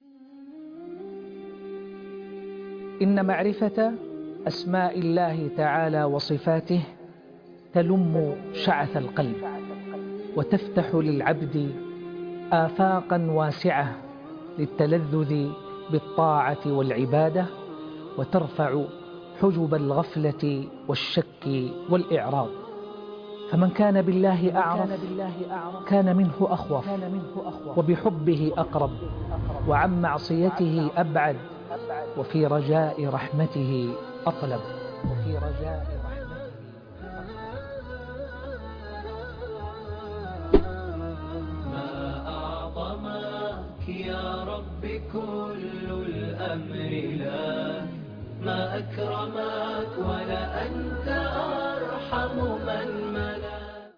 إن معرفة أسماء الله تعالى وصفاته تلم شعث القلب وتفتح للعبد آفاقا واسعة للتلذذ بالطاعة والعبادة وترفع حجب الغفلة والشك والإعراض فمن كان بالله أعرف كان منه أخوف وبحبه أقرب وعن معصيته أبعد وفي رجاء رحمته أطلب وفي رجاء رحمته ما أعظمك يا رب كل الأمر لا ما أكرمك ولا أنت أرحم من ملا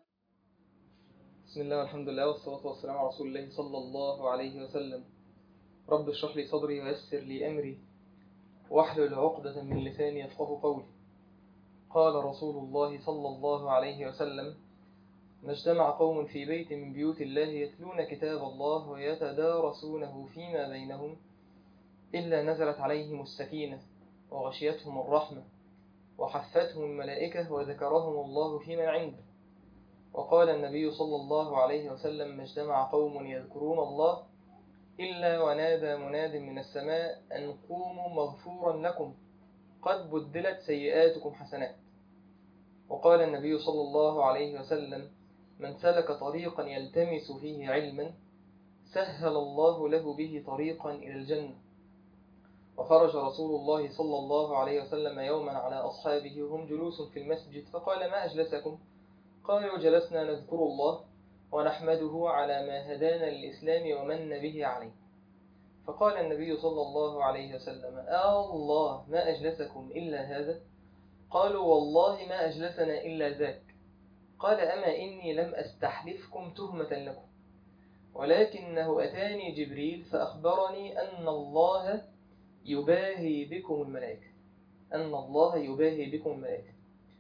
بسم الله والحمد لله والصلاة والسلام على رسول الله صلى الله عليه وسلم رب اشرح لي صدري ويسر لي أمري واحلل عقدة من لساني يفقه قولي قال رسول الله صلى الله عليه وسلم ما اجتمع قوم في بيت من بيوت الله يتلون كتاب الله ويتدارسونه فيما بينهم إلا نزلت عليهم السكينة وغشيتهم الرحمة وحفتهم الملائكة وذكرهم الله فيما عنده وقال النبي صلى الله عليه وسلم ما اجتمع قوم يذكرون الله إلا ونادى مناد من السماء أن قوموا مغفورا لكم قد بدلت سيئاتكم حسنات وقال النبي صلى الله عليه وسلم من سلك طريقا يلتمس فيه علما سهل الله له به طريقا إلى الجنة وخرج رسول الله صلى الله عليه وسلم يوما على أصحابه وهم جلوس في المسجد فقال ما أجلسكم قالوا جلسنا نذكر الله ونحمده على ما هدانا للإسلام ومن به عليه فقال النبي صلى الله عليه وسلم آه الله ما أجلسكم إلا هذا قالوا والله ما أجلسنا إلا ذاك قال أما إني لم أستحلفكم تهمة لكم ولكنه أتاني جبريل فأخبرني أن الله يباهي بكم الملائكة أن الله يباهي بكم الملائكة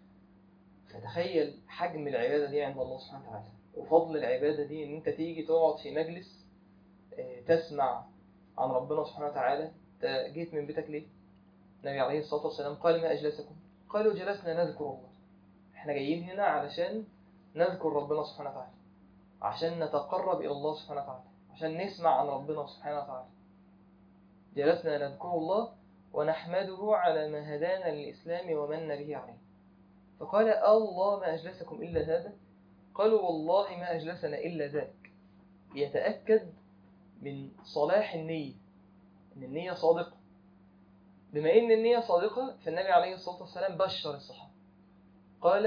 فتخيل حجم العبادة دي عند الله سبحانه وتعالى وفضل العبادة دي إن أنت تيجي تقعد في مجلس تسمع عن ربنا سبحانه وتعالى أنت جيت من بيتك ليه؟ النبي عليه الصلاة والسلام قال ما أجلسكم قالوا جلسنا نذكر الله احنا جايين هنا علشان نذكر ربنا سبحانه وتعالى عشان نتقرب إلى الله سبحانه وتعالى عشان نسمع عن ربنا سبحانه وتعالى جلسنا نذكر الله ونحمده على ما هدانا للإسلام ومن به عليه فقال الله ما أجلسكم إلا هذا قالوا والله ما أجلسنا إلا ذاك يتأكد من صلاح النية أن النية صادقة بما أن النية صادقة فالنبي عليه الصلاة والسلام بشر الصحابة قال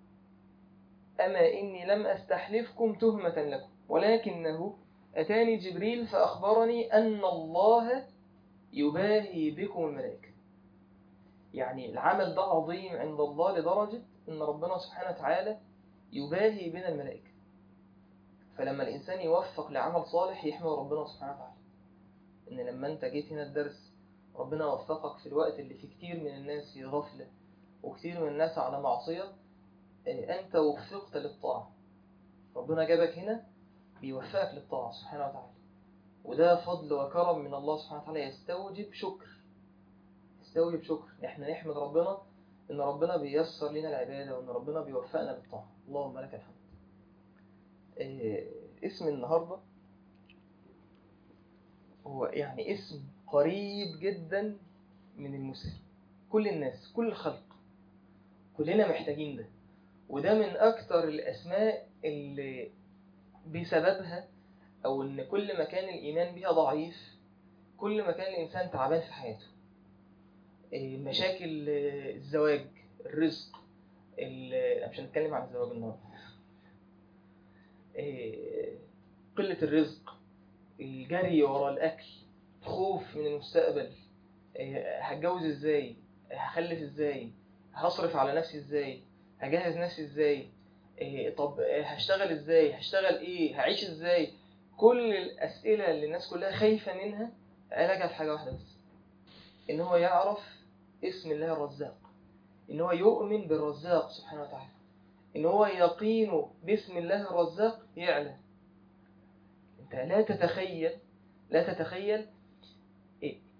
أما إني لم أستحلفكم تهمة لكم ولكنه أتاني جبريل فأخبرني أن الله يباهي بكم الملائكة يعني العمل ده عظيم عند الله لدرجة أن ربنا سبحانه وتعالى يباهي بنا الملائكة فلما الإنسان يوفق لعمل صالح يحمد ربنا سبحانه وتعالى إن لما أنت جيت هنا الدرس ربنا وفقك في الوقت اللي فيه كتير من الناس في غفلة وكتير من الناس على معصية أنت وفقت للطاعة ربنا جابك هنا بيوفقك للطاعة سبحانه وتعالى وده فضل وكرم من الله سبحانه وتعالى يستوجب شكر يستوجب شكر احنا نحمد ربنا ان ربنا بيسر لنا العبادة وان ربنا بيوفقنا للطاعة اللهم لك الحمد اه اسم النهاردة هو يعني اسم قريب جدا من المسلم كل الناس كل الخلق كلنا محتاجين ده وده من اكتر الاسماء اللي بسببها او ان كل ما كان الايمان بها ضعيف كل ما كان الانسان تعبان في حياته مشاكل الزواج الرزق مش هنتكلم عن الزواج النهارده قلة الرزق الجري ورا الأكل خوف من المستقبل هتجوز ازاي هخلف ازاي هصرف على نفسي ازاي هجهز نفسي ازاي طب هشتغل ازاي هشتغل ايه هعيش ازاي كل الأسئلة اللي الناس كلها خايفة منها علاجها في حاجة واحدة بس إن هو يعرف اسم الله الرزاق إن هو يؤمن بالرزاق سبحانه وتعالى إن هو يقينه باسم الله الرزاق يعلى أنت لا تتخيل لا تتخيل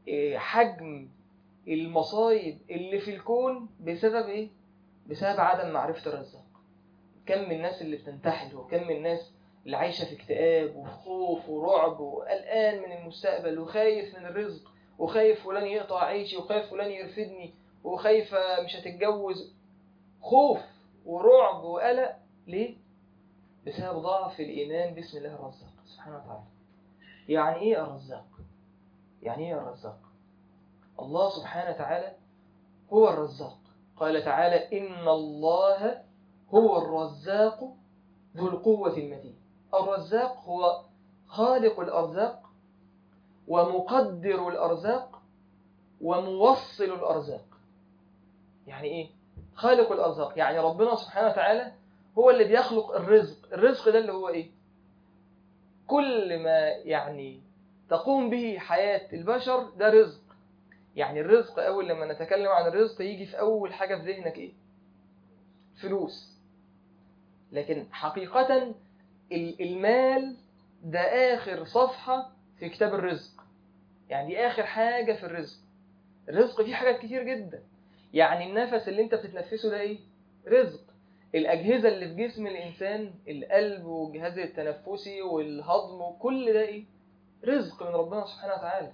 إيه، حجم المصايب اللي في الكون بسبب ايه بسبب عدم معرفة الرزاق كم من الناس اللي بتنتحر وكم من الناس اللي عايشة في اكتئاب وخوف ورعب وقلقان من المستقبل وخايف من الرزق وخايف فلان يقطع عيشي وخايف فلان يرفدني وخايفة مش هتتجوز خوف ورعب وقلق ليه؟ بسبب ضعف الإيمان باسم الله الرزاق سبحانه وتعالى يعني إيه الرزاق؟ يعني إيه الرزاق؟ الله سبحانه وتعالى هو الرزاق قال تعالى إن الله هو الرزاق ذو القوة المتين الرزاق هو خالق الأرزاق ومقدر الأرزاق وموصل الأرزاق يعني إيه؟ خالق الأرزاق يعني ربنا سبحانه وتعالى هو اللي بيخلق الرزق الرزق ده اللي هو إيه؟ كل ما يعني تقوم به حياة البشر ده رزق يعني الرزق أول لما نتكلم عن الرزق يجي في أول حاجة في ذهنك إيه؟ فلوس لكن حقيقة المال ده آخر صفحة في كتاب الرزق يعني دي آخر حاجة في الرزق الرزق فيه حاجات كتير جدا يعني النفس اللي انت بتتنفسه ده ايه؟ رزق الأجهزة اللي في جسم الإنسان القلب والجهاز التنفسي والهضم وكل ده ايه؟ رزق من ربنا سبحانه وتعالى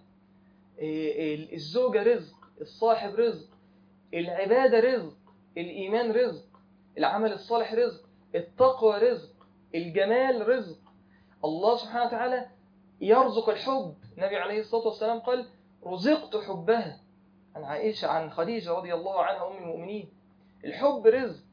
إيه الزوجة رزق الصاحب رزق العبادة رزق الإيمان رزق العمل الصالح رزق التقوى رزق الجمال رزق الله سبحانه وتعالى يرزق الحب النبي عليه الصلاة والسلام قال رزقت حبها عن عائشة عن خديجة رضي الله عنها أم المؤمنين الحب رزق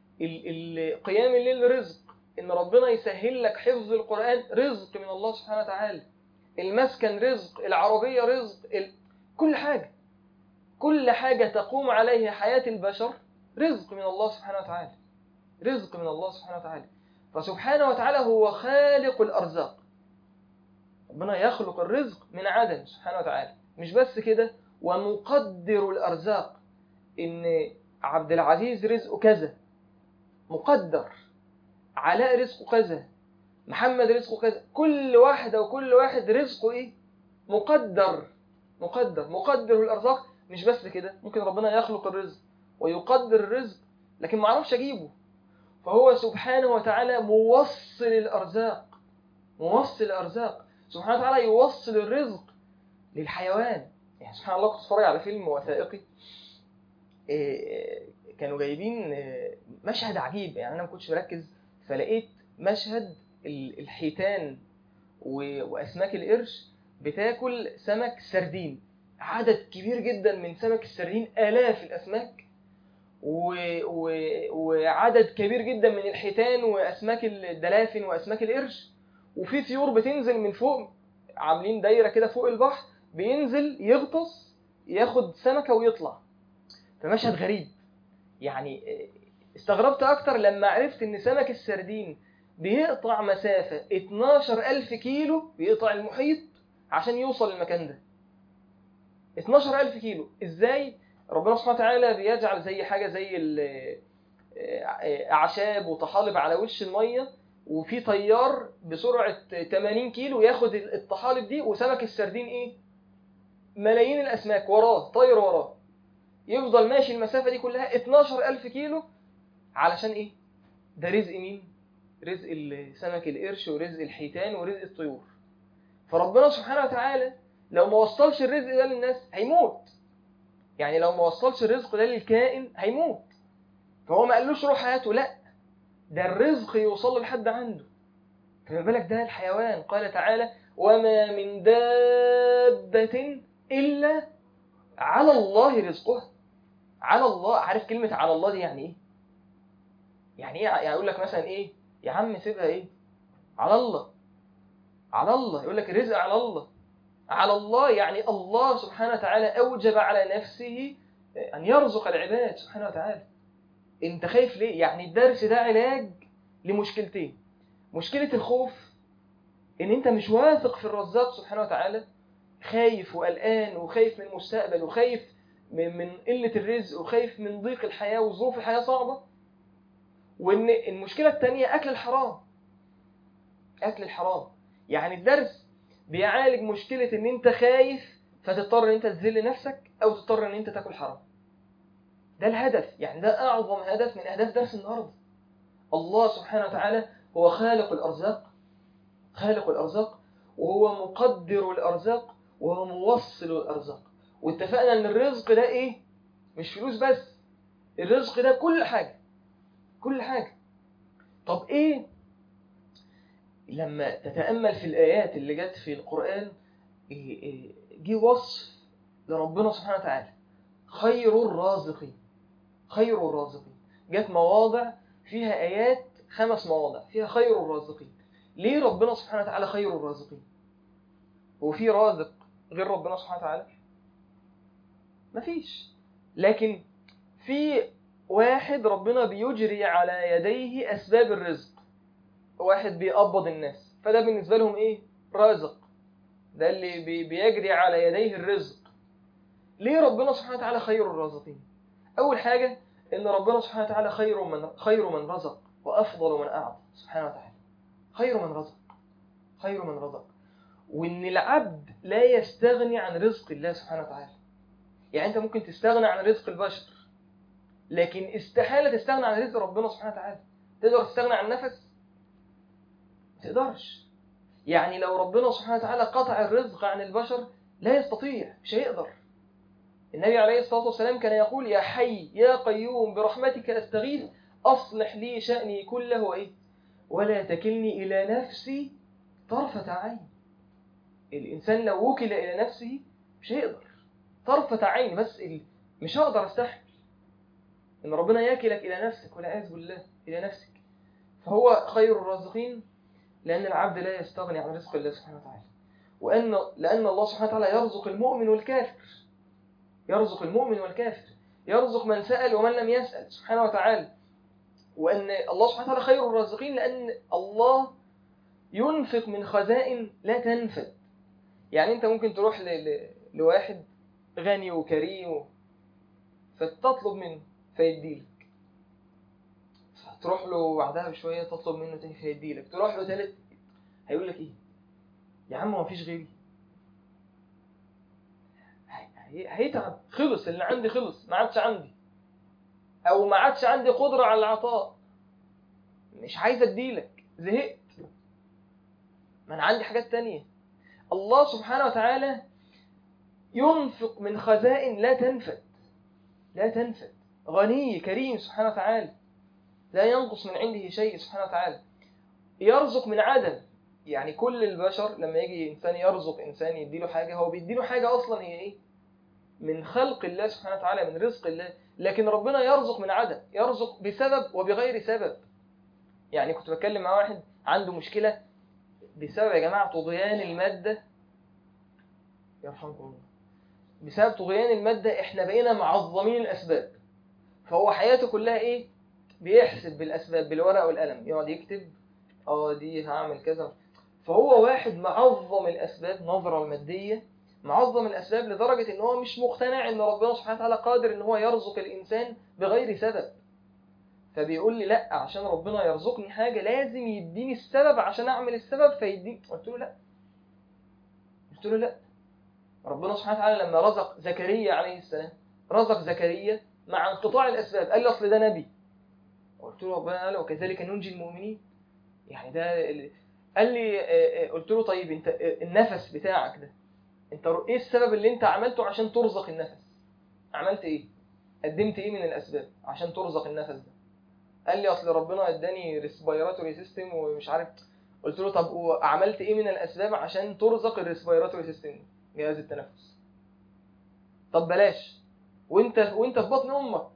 قيام الليل رزق إن ربنا يسهل لك حفظ القرآن رزق من الله سبحانه وتعالى المسكن رزق العربية رزق ال... كل حاجة كل حاجة تقوم عليها حياة البشر رزق من الله سبحانه وتعالى رزق من الله سبحانه وتعالى فسبحانه وتعالى هو خالق الأرزاق ربنا يخلق الرزق من عدم سبحانه وتعالى مش بس كده ومقدر الأرزاق إن عبد العزيز رزقه كذا مقدر علاء رزقه كذا محمد رزقه كذا كل واحدة وكل واحد رزقه إيه مقدر مقدر مقدر الأرزاق مش بس كده ممكن ربنا يخلق الرزق ويقدر الرزق لكن ما اعرفش أجيبه فهو سبحانه وتعالى موصل الأرزاق موصل الأرزاق سبحانه وتعالى يوصل الرزق للحيوان يعني سبحان الله كنت اتفرج على فيلم وثائقي كانوا جايبين مشهد عجيب يعني أنا ما كنتش مركز فلقيت مشهد الحيتان وأسماك القرش بتاكل سمك سردين عدد كبير جدا من سمك السردين آلاف الأسماك و... و... وعدد كبير جدا من الحيتان واسماك الدلافين واسماك القرش وفي طيور بتنزل من فوق عاملين دايره كده فوق البحر بينزل يغطس ياخد سمكه ويطلع فمشهد غريب يعني استغربت اكتر لما عرفت ان سمك السردين بيقطع مسافه 12000 كيلو بيقطع المحيط عشان يوصل المكان ده 12000 كيلو ازاي ربنا سبحانه وتعالى بيجعل زي حاجة زي أعشاب وطحالب على وش المية وفي طيار بسرعة 80 كيلو ياخد الطحالب دي وسمك السردين إيه؟ ملايين الأسماك وراه طاير وراه يفضل ماشي المسافة دي كلها 12000 كيلو علشان إيه؟ ده رزق مين؟ رزق سمك القرش ورزق الحيتان ورزق الطيور فربنا سبحانه وتعالى لو ما وصلش الرزق ده للناس هيموت يعني لو ما وصلش الرزق ده للكائن هيموت فهو ما قالوش روح حياته لا ده الرزق يوصل له لحد عنده فما بالك ده الحيوان قال تعالى وما من دابة إلا على الله رزقها على الله عارف كلمة على الله دي يعني إيه؟ يعني إيه يعني يقول لك مثلا إيه؟ يا عم سيبها إيه؟ على الله على الله يقول لك الرزق على الله على الله يعني الله سبحانه وتعالى أوجب على نفسه أن يرزق العباد سبحانه وتعالى أنت خايف ليه؟ يعني الدرس ده علاج لمشكلتين مشكلة الخوف إن أنت مش واثق في الرزاق سبحانه وتعالى خايف وقلقان وخايف من المستقبل وخايف من قلة الرزق وخايف من ضيق الحياة وظروف الحياة صعبة وإن المشكلة الثانية أكل الحرام أكل الحرام يعني الدرس بيعالج مشكلة إن أنت خايف فتضطر ان انت تذل نفسك او تضطر ان انت تاكل حرام ده الهدف يعني ده اعظم هدف من اهداف درس النهارده الله سبحانه وتعالى هو خالق الارزاق خالق الارزاق وهو مقدر الارزاق وهو موصل الارزاق واتفقنا ان الرزق ده ايه مش فلوس بس الرزق ده كل حاجه كل حاجه طب ايه لما تتامل في الايات اللي جت في القران إيه إيه جه وصف لربنا سبحانه وتعالى خير الرازقين خير الرازقين جت مواضع فيها آيات خمس مواضع فيها خير الرازقين ليه ربنا سبحانه وتعالى خير الرازقين هو في رازق غير ربنا سبحانه وتعالى مفيش لكن في واحد ربنا بيجري على يديه أسباب الرزق واحد بيقبض الناس فده بالنسبة لهم إيه رازق ده اللي بي- بيجري على يديه الرزق ليه ربنا سبحانه وتعالى خير الرازقين أول حاجة إن ربنا سبحانه وتعالى خير من خير من رزق وأفضل من أعطى سبحانه وتعالى خير من رزق خير من رزق وإن العبد لا يستغني عن رزق الله سبحانه وتعالى يعني أنت ممكن تستغنى عن رزق البشر لكن استحالة تستغنى عن رزق ربنا سبحانه وتعالى تقدر تستغنى عن نفس ما تقدرش يعني لو ربنا سبحانه وتعالى قطع الرزق عن البشر لا يستطيع مش هيقدر النبي عليه الصلاة والسلام كان يقول يا حي يا قيوم برحمتك أستغيث أصلح لي شأني كله إيه ولا تكلني إلى نفسي طرفة عين الإنسان لو وكل إلى نفسه مش هيقدر طرفة عين بس ال- مش هقدر أستحمل إن ربنا يكلك إلى نفسك والعياذ بالله إلى نفسك فهو خير الرازقين لأن العبد لا يستغني عن رزق الله سبحانه وتعالى وأن لأن الله سبحانه وتعالى يرزق المؤمن والكافر يرزق المؤمن والكافر يرزق من سأل ومن لم يسأل سبحانه وتعالى وأن الله سبحانه وتعالى خير الرازقين لأن الله ينفق من خزائن لا تنفد يعني أنت ممكن تروح ل... ل... لواحد غني وكريم و... فتطلب منه فيديلك تروح له بعدها بشوية تطلب منه تاني فيديلك تروح له تالت هيقول لك ايه يا عم ما فيش غيري هي- هي- هيتعب خلص اللي عندي خلص ما عادش عندي او ما عادش عندي قدرة على العطاء مش عايز اديلك زهقت ما انا عندي حاجات تانية الله سبحانه وتعالى ينفق من خزائن لا تنفد لا تنفد غني كريم سبحانه وتعالى لا ينقص من عنده شيء سبحانه وتعالى يرزق من عدم يعني كل البشر لما يجي انسان يرزق انسان يديله حاجه هو بيديله حاجه اصلا هي ايه من خلق الله سبحانه وتعالى من رزق الله لكن ربنا يرزق من عدم يرزق بسبب وبغير سبب يعني كنت بتكلم مع واحد عنده مشكله بسبب يا جماعه طغيان الماده يرحمكم الله بسبب طغيان الماده احنا بقينا معظمين الاسباب فهو حياته كلها ايه بيحسب بالاسباب بالورقه والقلم يقعد يكتب اه دي هعمل كذا فهو واحد معظم الاسباب نظره الماديه معظم الاسباب لدرجه ان هو مش مقتنع ان ربنا سبحانه وتعالى قادر ان هو يرزق الانسان بغير سبب فبيقول لي لا عشان ربنا يرزقني حاجه لازم يديني السبب عشان اعمل السبب فيديني قلت له لا قلت له لا ربنا سبحانه وتعالى لما رزق زكريا عليه السلام رزق زكريا مع انقطاع الاسباب قال لي اصل ده نبي قلت له ربنا قال وكذلك ننجي المؤمنين يعني ده ال- قال لي آه، آه، قلت له طيب انت آه، النفس بتاعك ده انت ر- ايه السبب اللي انت عملته عشان ترزق النفس عملت ايه قدمت ايه من الاسباب عشان ترزق النفس ده قال لي اصل ربنا اداني ريسبيراتوري سيستم ومش عارف قلت له طب وعملت ايه من الاسباب عشان ترزق الريسبيراتوري سيستم جهاز التنفس طب بلاش وانت وانت في بطن امك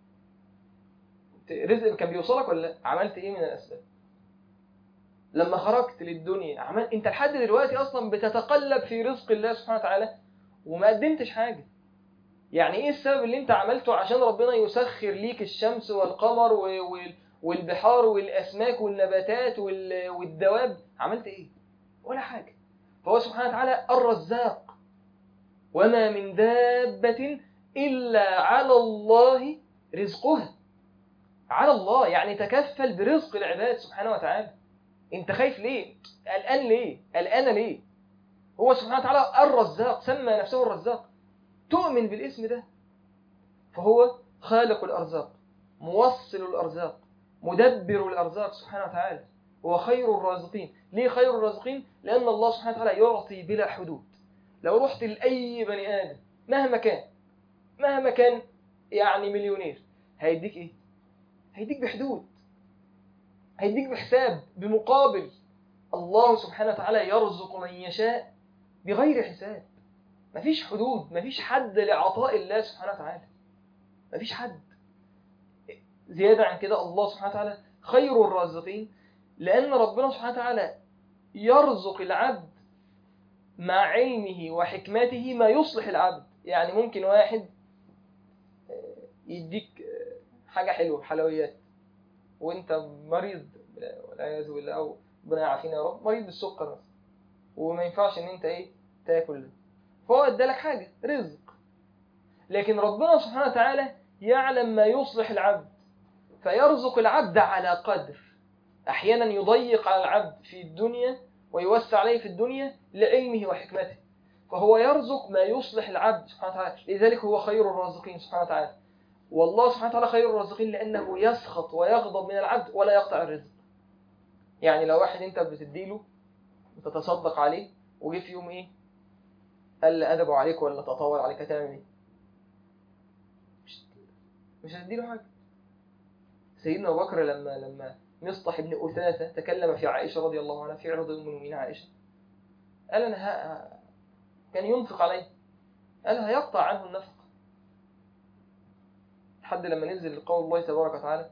رزق كان بيوصلك ولا لا عملت ايه من الاسباب لما خرجت للدنيا عمل انت لحد دلوقتي اصلا بتتقلب في رزق الله سبحانه وتعالى وما قدمتش حاجه يعني ايه السبب اللي انت عملته عشان ربنا يسخر ليك الشمس والقمر و- وال- والبحار والاسماك والنباتات وال- والدواب عملت ايه ولا حاجه فهو سبحانه وتعالى الرزاق وما من دابه الا على الله رزقها على الله يعني تكفل برزق العباد سبحانه وتعالى انت خايف ليه قلقان ليه قلقانه ليه هو سبحانه وتعالى الرزاق سمى نفسه الرزاق تؤمن بالاسم ده فهو خالق الأرزاق موصل الأرزاق مدبر الأرزاق سبحانه وتعالى هو خير الرازقين ليه خير الرازقين؟ لأن الله سبحانه وتعالى يعطي بلا حدود لو رحت لأي بني آدم مهما كان مهما كان يعني مليونير هيديك إيه؟ هيديك بحدود هيديك بحساب بمقابل الله سبحانه وتعالى يرزق من يشاء بغير حساب مفيش حدود مفيش حد لعطاء الله سبحانه وتعالى مفيش حد زيادة عن كده الله سبحانه وتعالى خير الرازقين لأن ربنا سبحانه وتعالى يرزق العبد مع علمه وحكمته ما يصلح العبد يعني ممكن واحد يديك حاجة حلوة حلويات وانت مريض والعياذ بالله او ربنا يعافينا يا رب مريض بالسكر مثلا وما ينفعش ان انت ايه تاكل ده فهو ادالك حاجة رزق لكن ربنا سبحانه وتعالى يعلم ما يصلح العبد فيرزق العبد على قدر احيانا يضيق على العبد في الدنيا ويوسع عليه في الدنيا لعلمه وحكمته فهو يرزق ما يصلح العبد سبحانه وتعالى لذلك هو خير الرازقين سبحانه وتعالى والله سبحانه وتعالى خير الرازقين لأنه يسخط ويغضب من العبد ولا يقطع الرزق يعني لو واحد انت بتديله وتتصدق عليه وجه في يوم ايه قال أدبه عليك ولا تطول عليك هتعمل ايه مش مش هتديله حاجة سيدنا أبو بكر لما لما مصطح بن أثاثة تكلم في عائشة رضي الله عنها في عرض أم المؤمنين عائشة قال أنا ها كان ينفق عليه قال هيقطع عنه النفق لحد لما نزل قول الله تبارك وتعالى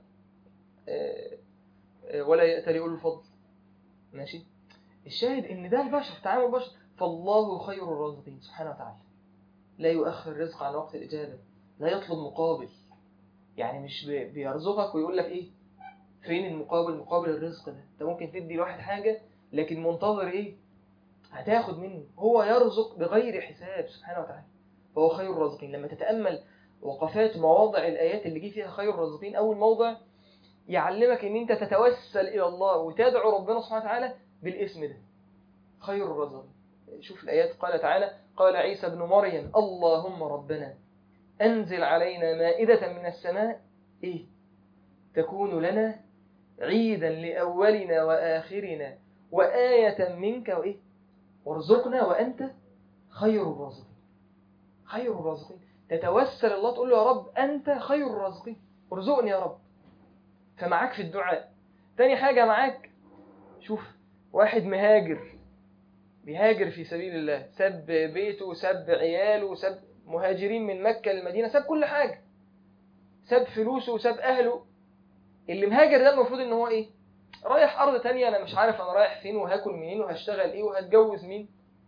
ولا يأتى لأولو الفضل ماشي الشاهد ان ده البشر تعامل البشر فالله خير الرازقين سبحانه وتعالى لا يؤخر الرزق عن وقت الإجابة لا يطلب مقابل يعني مش بيرزقك ويقول لك ايه فين المقابل مقابل الرزق ده انت ممكن تدي لواحد حاجة لكن منتظر ايه هتاخد منه هو يرزق بغير حساب سبحانه وتعالى فهو خير الرازقين لما تتأمل وقفات مواضع الآيات اللي جه فيها خير الرازقين أول موضع يعلمك ان انت تتوسل الى الله وتدعو ربنا سبحانه وتعالى بالاسم ده خير الرزق شوف الآيات قال تعالى قال عيسى ابن مريم اللهم ربنا أنزل علينا مائدة من السماء إيه تكون لنا عيدا لأولنا وآخرنا وآية منك وإيه وارزقنا وأنت خير الرازقين خير الرازقين تتوسل الله تقول له يا رب أنت خير الرازقين ارزقني يا رب فمعاك في الدعاء تاني حاجة معاك شوف واحد مهاجر بيهاجر في سبيل الله ساب بيته ساب عياله ساب مهاجرين من مكة للمدينة ساب كل حاجة ساب فلوسه وساب أهله اللي مهاجر ده المفروض ان هو ايه رايح أرض تانية أنا مش عارف أنا رايح فين وهاكل منين وهشتغل ايه وهتجوز مين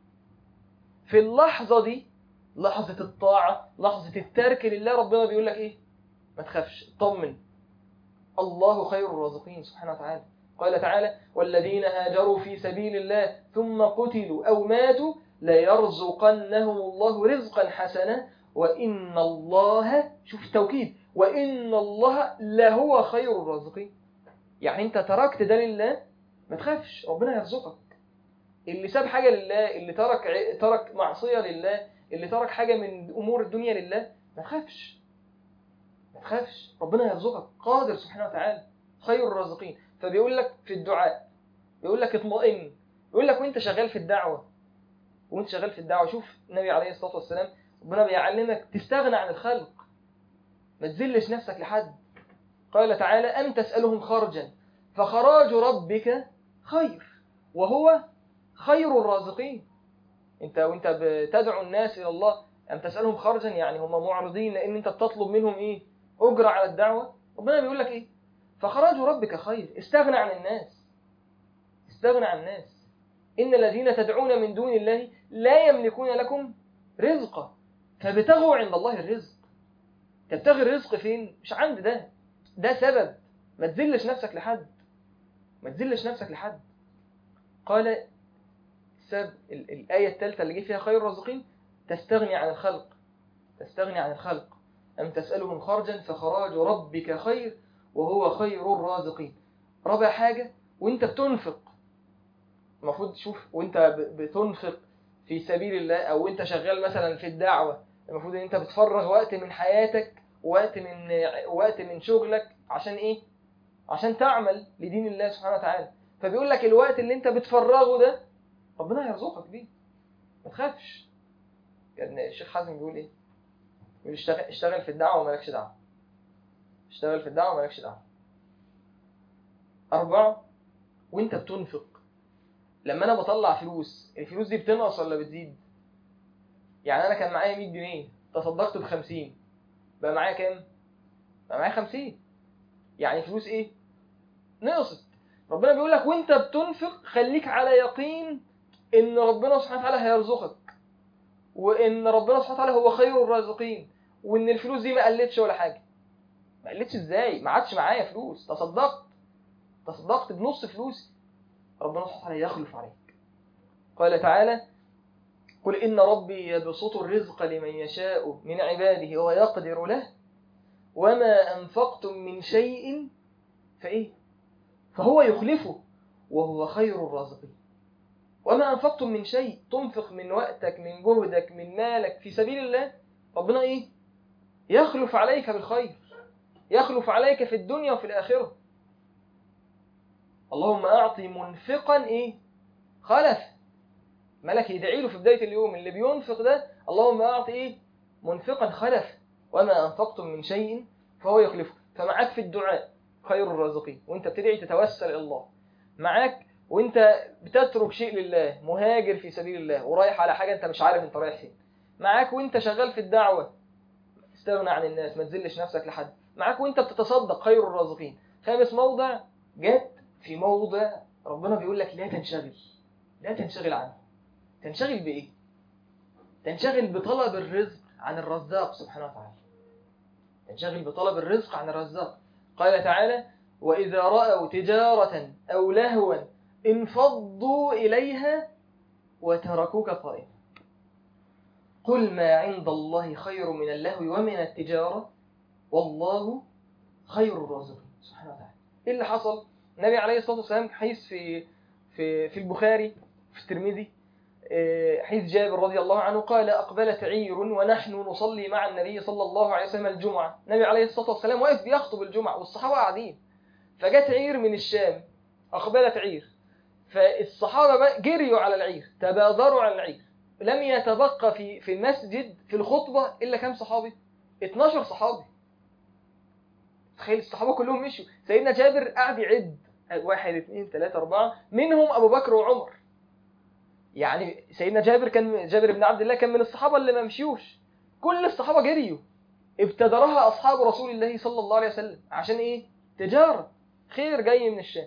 في اللحظة دي لحظة الطاعة لحظة الترك لله ربنا بيقول لك ايه ما تخافش طمن الله خير الرازقين سبحانه وتعالى قال تعالى والذين هاجروا في سبيل الله ثم قتلوا أو ماتوا ليرزقنهم الله رزقا حسنا وإن الله شوف التوكيد وإن الله لهو خير الرازقين يعني انت تركت ده لله ما تخافش ربنا يرزقك اللي ساب حاجة لله اللي ترك ترك معصية لله اللي ترك حاجة من أمور الدنيا لله ما تخافش ما تخافش ربنا يرزقك قادر سبحانه وتعالى خير الرازقين فبيقول لك في الدعاء بيقول لك اطمئن بيقول لك وانت شغال في الدعوة وانت شغال في الدعوة شوف النبي عليه الصلاة والسلام ربنا بيعلمك تستغنى عن الخلق ما تذلش نفسك لحد قال تعالى أم تسألهم خرجا فخراج ربك خير وهو خير الرازقين انت وانت بتدعو الناس الى الله أم تسألهم خرجا يعني هم معرضين لأن انت بتطلب منهم ايه أجرة على الدعوة ربنا بيقول لك ايه فخراج ربك خير استغنى عن الناس استغنى عن الناس إن الذين تدعون من دون الله لا يملكون لكم رزقا فابتغوا عند الله الرزق تبتغي الرزق فين مش عند ده ده سبب ما تذلش نفسك لحد ما تذلش نفسك لحد قال سبب الآية الثالثة اللي جه فيها خير الرازقين تستغني عن الخلق تستغني عن الخلق أم تسألهم خرجا فخراج ربك خير وهو خير الرازقين رابع حاجة وانت بتنفق المفروض تشوف وانت بتنفق في سبيل الله او انت شغال مثلا في الدعوه المفروض ان انت بتفرغ وقت من حياتك وقت من وقت من شغلك عشان ايه عشان تعمل لدين الله سبحانه وتعالى فبيقول لك الوقت اللي انت بتفرغه ده ربنا هيرزقك بيه ما تخافش يعني الشيخ حازم بيقول ايه بيقول اشتغل, اشتغل في الدعوه ومالكش دعوه اشتغل في الدعوه ومالكش دعوه أربعة وانت بتنفق لما انا بطلع فلوس الفلوس دي بتنقص ولا بتزيد يعني انا كان معايا 100 جنيه تصدقت ب 50 بقى معايا كام بقى معايا 50 يعني فلوس ايه نقصت ربنا بيقول لك وانت بتنفق خليك على يقين ان ربنا سبحانه وتعالى هيرزقك وان ربنا سبحانه وتعالى هو خير الرازقين وان الفلوس دي ما قلتش ولا حاجه ما قلتش ازاي ما عادش معايا فلوس تصدقت تصدقت بنص فلوسي ربنا سبحانه وتعالى يخلف عليك قال تعالى قل إن ربي يبسط الرزق لمن يشاء من عباده ويقدر له وما أنفقتم من شيء فإيه فهو يخلفه وهو خير الرازقين وما أنفقتم من شيء تنفق من وقتك من جهدك من مالك في سبيل الله ربنا إيه يخلف عليك بالخير يخلف عليك في الدنيا وفي الآخرة اللهم أعطي منفقا إيه خلف ملك يدعي له في بداية اليوم اللي بينفق ده اللهم أعطي إيه منفقا خلف وما أنفقتم من شيء فهو يخلفه فمعاك في الدعاء خير الرازقين وانت بتدعي تتوسل إلى الله معاك وانت بتترك شيء لله مهاجر في سبيل الله ورايح على حاجة انت مش عارف انت رايح فين معاك وانت شغال في الدعوة استغنى عن الناس ما تذلش نفسك لحد معاك وانت بتتصدق خير الرازقين خامس موضع جت في موضع ربنا بيقول لك لا تنشغل لا تنشغل عنه تنشغل بإيه؟ تنشغل بطلب الرزق عن الرزاق سبحانه وتعالى تنشغل بطلب الرزق عن الرزاق قال تعالى وإذا رأوا تجارة أو لهوا انفضوا إليها وتركوك قائما قل ما عند الله خير من اللهو ومن التجارة والله خير الرازقين سبحانه وتعالى إيه اللي حصل؟ النبي عليه الصلاة والسلام حديث في في في البخاري في الترمذي حديث جابر رضي الله عنه قال أقبلت عير ونحن نصلي مع النبي صلى الله عليه وسلم الجمعة النبي عليه الصلاة والسلام واقف بيخطب الجمعة والصحابة قاعدين فجت عير من الشام أقبلت عير فالصحابة بقى جريوا على العير تبادروا على العير لم يتبقى في في المسجد في الخطبة إلا كم صحابي 12 صحابي تخيل الصحابة كلهم مشوا سيدنا جابر قاعد يعد واحد اثنين ثلاثة أربعة منهم أبو بكر وعمر يعني سيدنا جابر كان جابر بن عبد الله كان من الصحابة اللي ما مشيوش كل الصحابة جريوا ابتدرها أصحاب رسول الله صلى الله عليه وسلم عشان إيه؟ تجارة خير جاي من الشام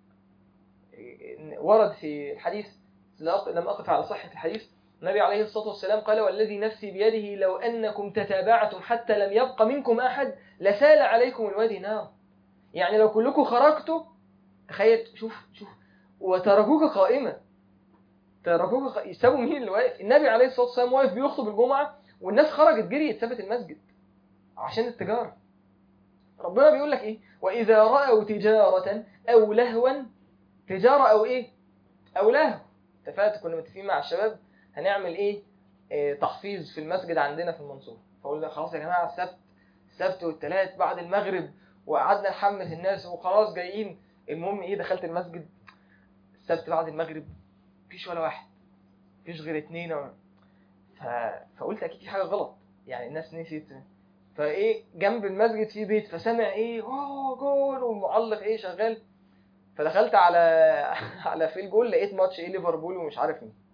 ورد في الحديث لم أقف على صحة الحديث النبي عليه الصلاة والسلام قال والذي نفسي بيده لو أنكم تتابعتم حتى لم يبق منكم أحد لسال عليكم الوادي نار يعني لو كلكم خرجتوا تخيل شوف شوف وتركوك قائمة تركوك قائمة يسابوا مين اللي واقف النبي عليه الصلاة والسلام واقف بيخطب الجمعة والناس خرجت جريت سابت المسجد عشان التجارة ربنا بيقول لك ايه وإذا رأوا تجارة أو لهوا تجارة أو ايه أو لهو اتفقت كنا متفقين مع الشباب هنعمل ايه, إيه تحفيظ في المسجد عندنا في المنصورة فقلنا خلاص يا جماعة السبت السبت والثلاث بعد المغرب وقعدنا نحمس الناس وخلاص جايين المهم ايه دخلت المسجد السبت بعد المغرب مفيش ولا واحد مفيش غير اتنين و... ف... فقلت اكيد في حاجه غلط يعني الناس نسيت فايه جنب المسجد في بيت فسمع ايه اوه جول والمعلق ايه شغال فدخلت على على في الجول لقيت ماتش ايه ليفربول ومش عارف مين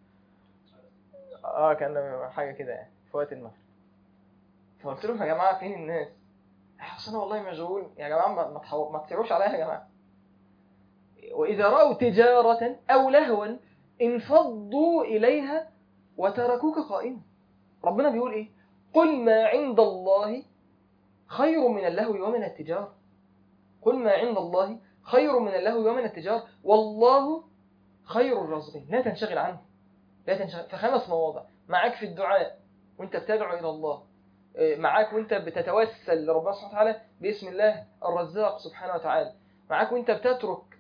اه كان حاجه كده يعني في وقت المغرب فقلت لهم يا جماعه فين الناس اصل انا والله مشغول يا جماعه ما ما, تحو... ما تسيروش عليا يا جماعه واذا راوا تجاره او لهوا انفضوا اليها وتركوك قائما ربنا بيقول ايه قل ما عند الله خير من اللهو ومن التجاره قل ما عند الله خير من اللهو ومن التجاره والله خير الرازقين لا تنشغل عنه لا تنشغل فخمس مواضع معاك في الدعاء وانت بتدعو الى الله معاك وانت بتتوسل لربنا سبحانه وتعالى باسم الله الرزاق سبحانه وتعالى معاك وانت بتترك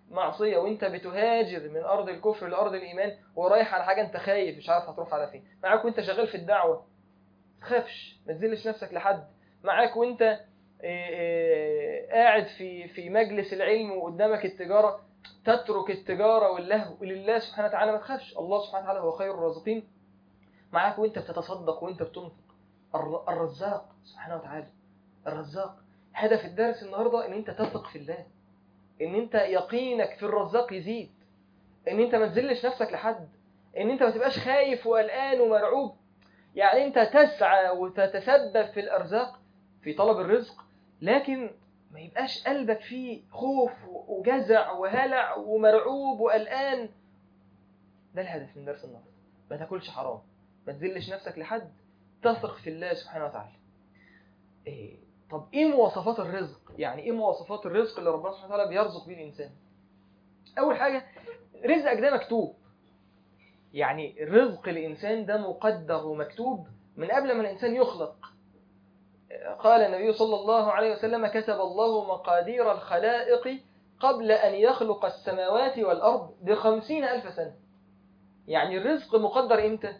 معصية وانت بتهاجر من أرض الكفر لأرض الإيمان ورايح على حاجة انت خايف مش عارف هتروح على فين معاك وانت شغال في الدعوة تخافش ما تذلش نفسك لحد معاك وانت إيه، إيه، قاعد في في مجلس العلم وقدامك التجارة تترك التجارة واللهو لله سبحانه وتعالى ما تخافش الله سبحانه وتعالى هو خير الرازقين معاك وانت بتتصدق وانت بتنفق الر- الرزاق سبحانه وتعالى الرزاق هدف الدرس النهارده ان انت تثق في الله ان انت يقينك في الرزاق يزيد ان انت ما تذلش نفسك لحد ان انت ما تبقاش خايف وقلقان ومرعوب يعني انت تسعى وتتسبب في الارزاق في طلب الرزق لكن ما يبقاش قلبك فيه خوف وجزع وهلع ومرعوب وقلقان ده الهدف من درس النهارده ما تاكلش حرام ما تذلش نفسك لحد تثق في الله سبحانه وتعالى إيه طب ايه مواصفات الرزق يعني ايه مواصفات الرزق اللي ربنا سبحانه وتعالى بيرزق بيه الانسان اول حاجه رزقك ده مكتوب يعني رزق الانسان ده مقدر ومكتوب من قبل ما الانسان يخلق قال النبي صلى الله عليه وسلم كتب الله مقادير الخلائق قبل أن يخلق السماوات والأرض بخمسين ألف سنة يعني الرزق مقدر إمتى؟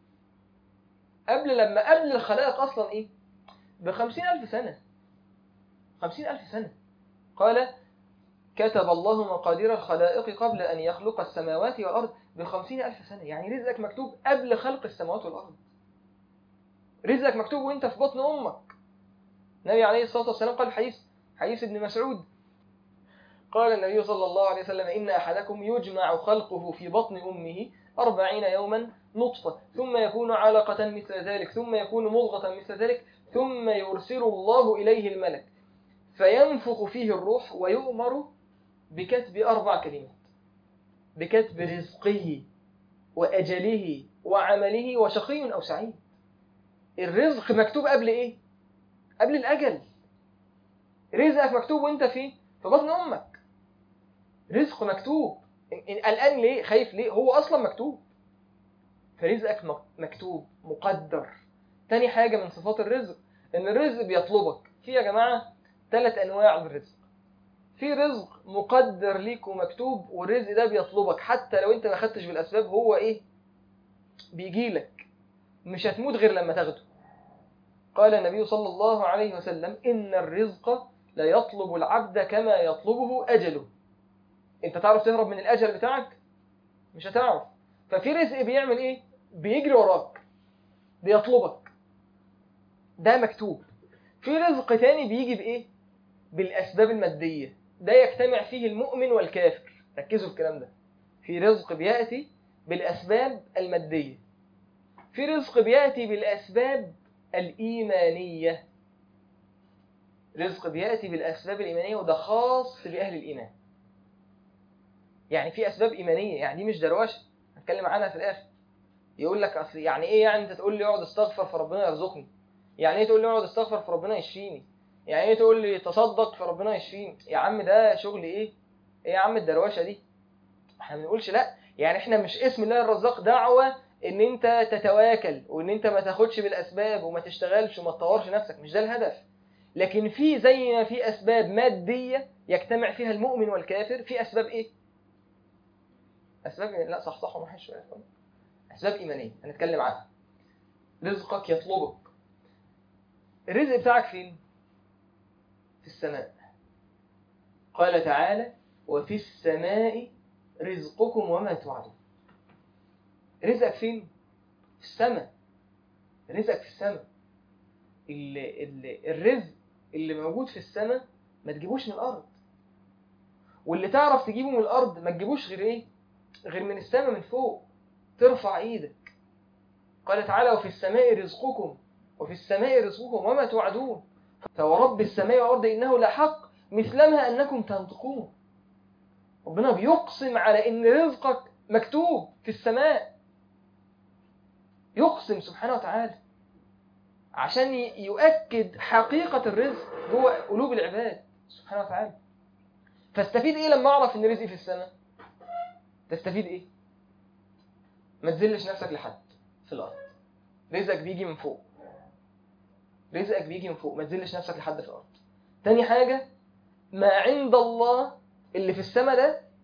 قبل لما قبل الخلائق أصلا إيه؟ بخمسين ألف سنة خمسين ألف سنة قال كتب الله مقادير الخلائق قبل أن يخلق السماوات والأرض بخمسين ألف سنة يعني رزقك مكتوب قبل خلق السماوات والأرض رزقك مكتوب وانت في بطن أمك النبي عليه الصلاة والسلام قال حديث حديث ابن مسعود قال النبي صلى الله عليه وسلم إن أحدكم يجمع خلقه في بطن أمه أربعين يوما نطفة ثم يكون علقة مثل ذلك ثم يكون مضغة مثل ذلك ثم يرسل الله إليه الملك فينفخ فيه الروح ويؤمر بكتب أربع كلمات بكتب رزقه وأجله وعمله وشقي أو سعيد الرزق مكتوب قبل إيه؟ قبل الأجل رزقك مكتوب وانت في في بطن أمك رزق مكتوب قلقان ليه خايف ليه هو أصلا مكتوب فرزقك مكتوب مقدر تاني حاجة من صفات الرزق إن الرزق بيطلبك في يا جماعة ثلاث أنواع من الرزق في رزق مقدر ليك ومكتوب والرزق ده بيطلبك حتى لو انت ما خدتش بالأسباب هو ايه بيجيلك مش هتموت غير لما تاخده قال النبي صلى الله عليه وسلم إن الرزق لا يطلب العبد كما يطلبه أجله أنت تعرف تهرب من الأجل بتاعك؟ مش هتعرف ففي رزق بيعمل إيه؟ بيجري وراك بيطلبك ده مكتوب في رزق تاني بيجي بإيه؟ بالأسباب المادية ده يجتمع فيه المؤمن والكافر ركزوا في الكلام ده في رزق بيأتي بالأسباب المادية في رزق بيأتي بالأسباب الإيمانية رزق بيأتي بالأسباب الإيمانية وده خاص بأهل الإيمان يعني في أسباب إيمانية يعني دي مش دروشة هنتكلم عنها في الآخر يقول لك أصل يعني إيه يعني أنت تقول لي اقعد استغفر فربنا يرزقني يعني إيه تقول لي اقعد استغفر فربنا يشفيني يعني إيه تقول لي تصدق فربنا يشفيني يا عم ده شغل إيه إيه يا عم الدروشة دي احنا ما بنقولش لا يعني احنا مش اسم الله الرزاق دعوة ان انت تتواكل وان انت ما تاخدش بالاسباب وما تشتغلش وما تطورش نفسك مش ده الهدف لكن في زي ما في اسباب ماديه يجتمع فيها المؤمن والكافر في اسباب ايه اسباب لا صح صح وما شويه اسباب ايمانيه هنتكلم عنها رزقك يطلبك الرزق بتاعك فين في السماء قال تعالى وفي السماء رزقكم وما توعدون رزقك فين؟ في السماء رزقك في السماء اللي اللي الرزق اللي موجود في السماء ما تجيبوش من الأرض واللي تعرف تجيبه من الأرض ما تجيبوش غير إيه؟ غير من السماء من فوق ترفع إيدك قال تعالى وفي السماء رزقكم وفي السماء رزقكم وما توعدون فورب السماء والأرض إنه لحق مثلما أنكم تنطقون ربنا بيقسم على إن رزقك مكتوب في السماء يقسم سبحانه وتعالى عشان يؤكد حقيقة الرزق جوه قلوب العباد سبحانه وتعالى فاستفيد ايه لما اعرف ان رزقي في السماء تستفيد ايه ما تذلش نفسك لحد في الارض رزقك بيجي من فوق رزقك بيجي من فوق ما تذلش نفسك لحد في الارض تاني حاجة ما عند الله اللي في السماء ده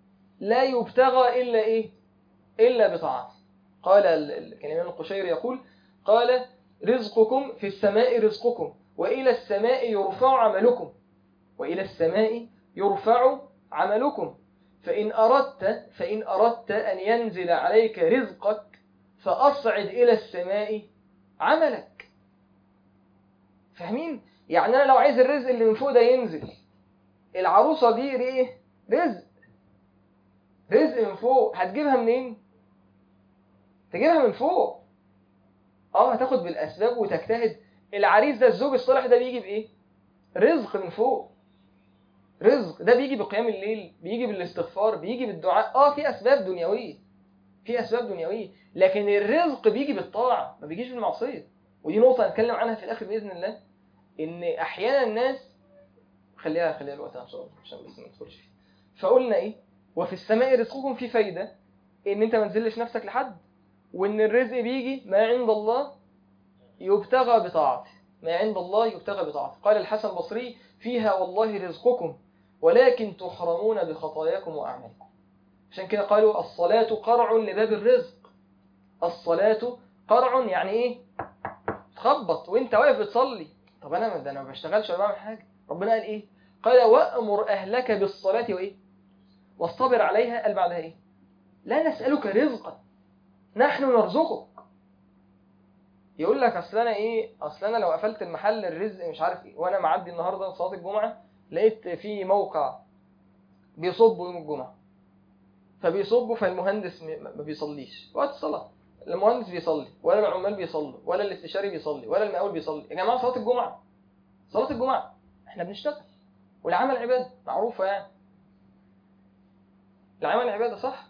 لا يبتغى إلا إيه إلا بطاعته قال ال- ال- كان الإمام القشيري يقول قال رزقكم في السماء رزقكم وإلى السماء يرفع عملكم وإلى السماء يرفع عملكم فإن أردت فإن أردت أن ينزل عليك رزقك فأصعد إلى السماء عملك فاهمين؟ يعني أنا لو عايز الرزق اللي من فوق ده ينزل العروسة دي إيه؟ رزق رزق من فوق هتجيبها منين؟ تجيبها من فوق اه هتاخد بالأسباب وتجتهد العريس ده الزوج الصالح ده بيجي بإيه؟ رزق من فوق رزق ده بيجي بقيام الليل بيجي بالاستغفار بيجي بالدعاء اه في اسباب دنيويه في اسباب دنيويه لكن الرزق بيجي بالطاعه ما بيجيش بالمعصيه ودي نقطه هنتكلم عنها في الاخر باذن الله ان احيانا الناس خليها خليها الوقت ان شاء الله عشان بس ما ندخلش فيه فقلنا ايه وفي السماء رزقكم في فايده ان انت ما تذلش نفسك لحد وان الرزق بيجي ما عند الله يبتغى بطاعته ما عند الله يبتغى بطاعته قال الحسن البصري فيها والله رزقكم ولكن تحرمون بخطاياكم وأعمالكم عشان كده قالوا الصلاة قرع لباب الرزق الصلاة قرع يعني ايه تخبط وانت واقف بتصلي طب انا ده انا ما بشتغلش ولا بعمل حاجه ربنا قال ايه قال وامر اهلك بالصلاه وايه واصطبر عليها قال بعدها ايه لا نسالك رزقا نحن نرزقك يقول لك اصل انا ايه اصل انا لو قفلت المحل الرزق مش عارف ايه وانا معدي النهارده صلاه الجمعه لقيت في موقع بيصبوا يوم الجمعه فبيصبوا فالمهندس م- ما بيصليش وقت الصلاه المهندس بيصلي ولا العمال بيصلوا ولا الاستشاري بيصلي ولا المقاول بيصلي يا جماعه صلاه الجمعه صلاه الجمعه احنا بنشتغل والعمل عباده معروفه يعني العمل عباده صح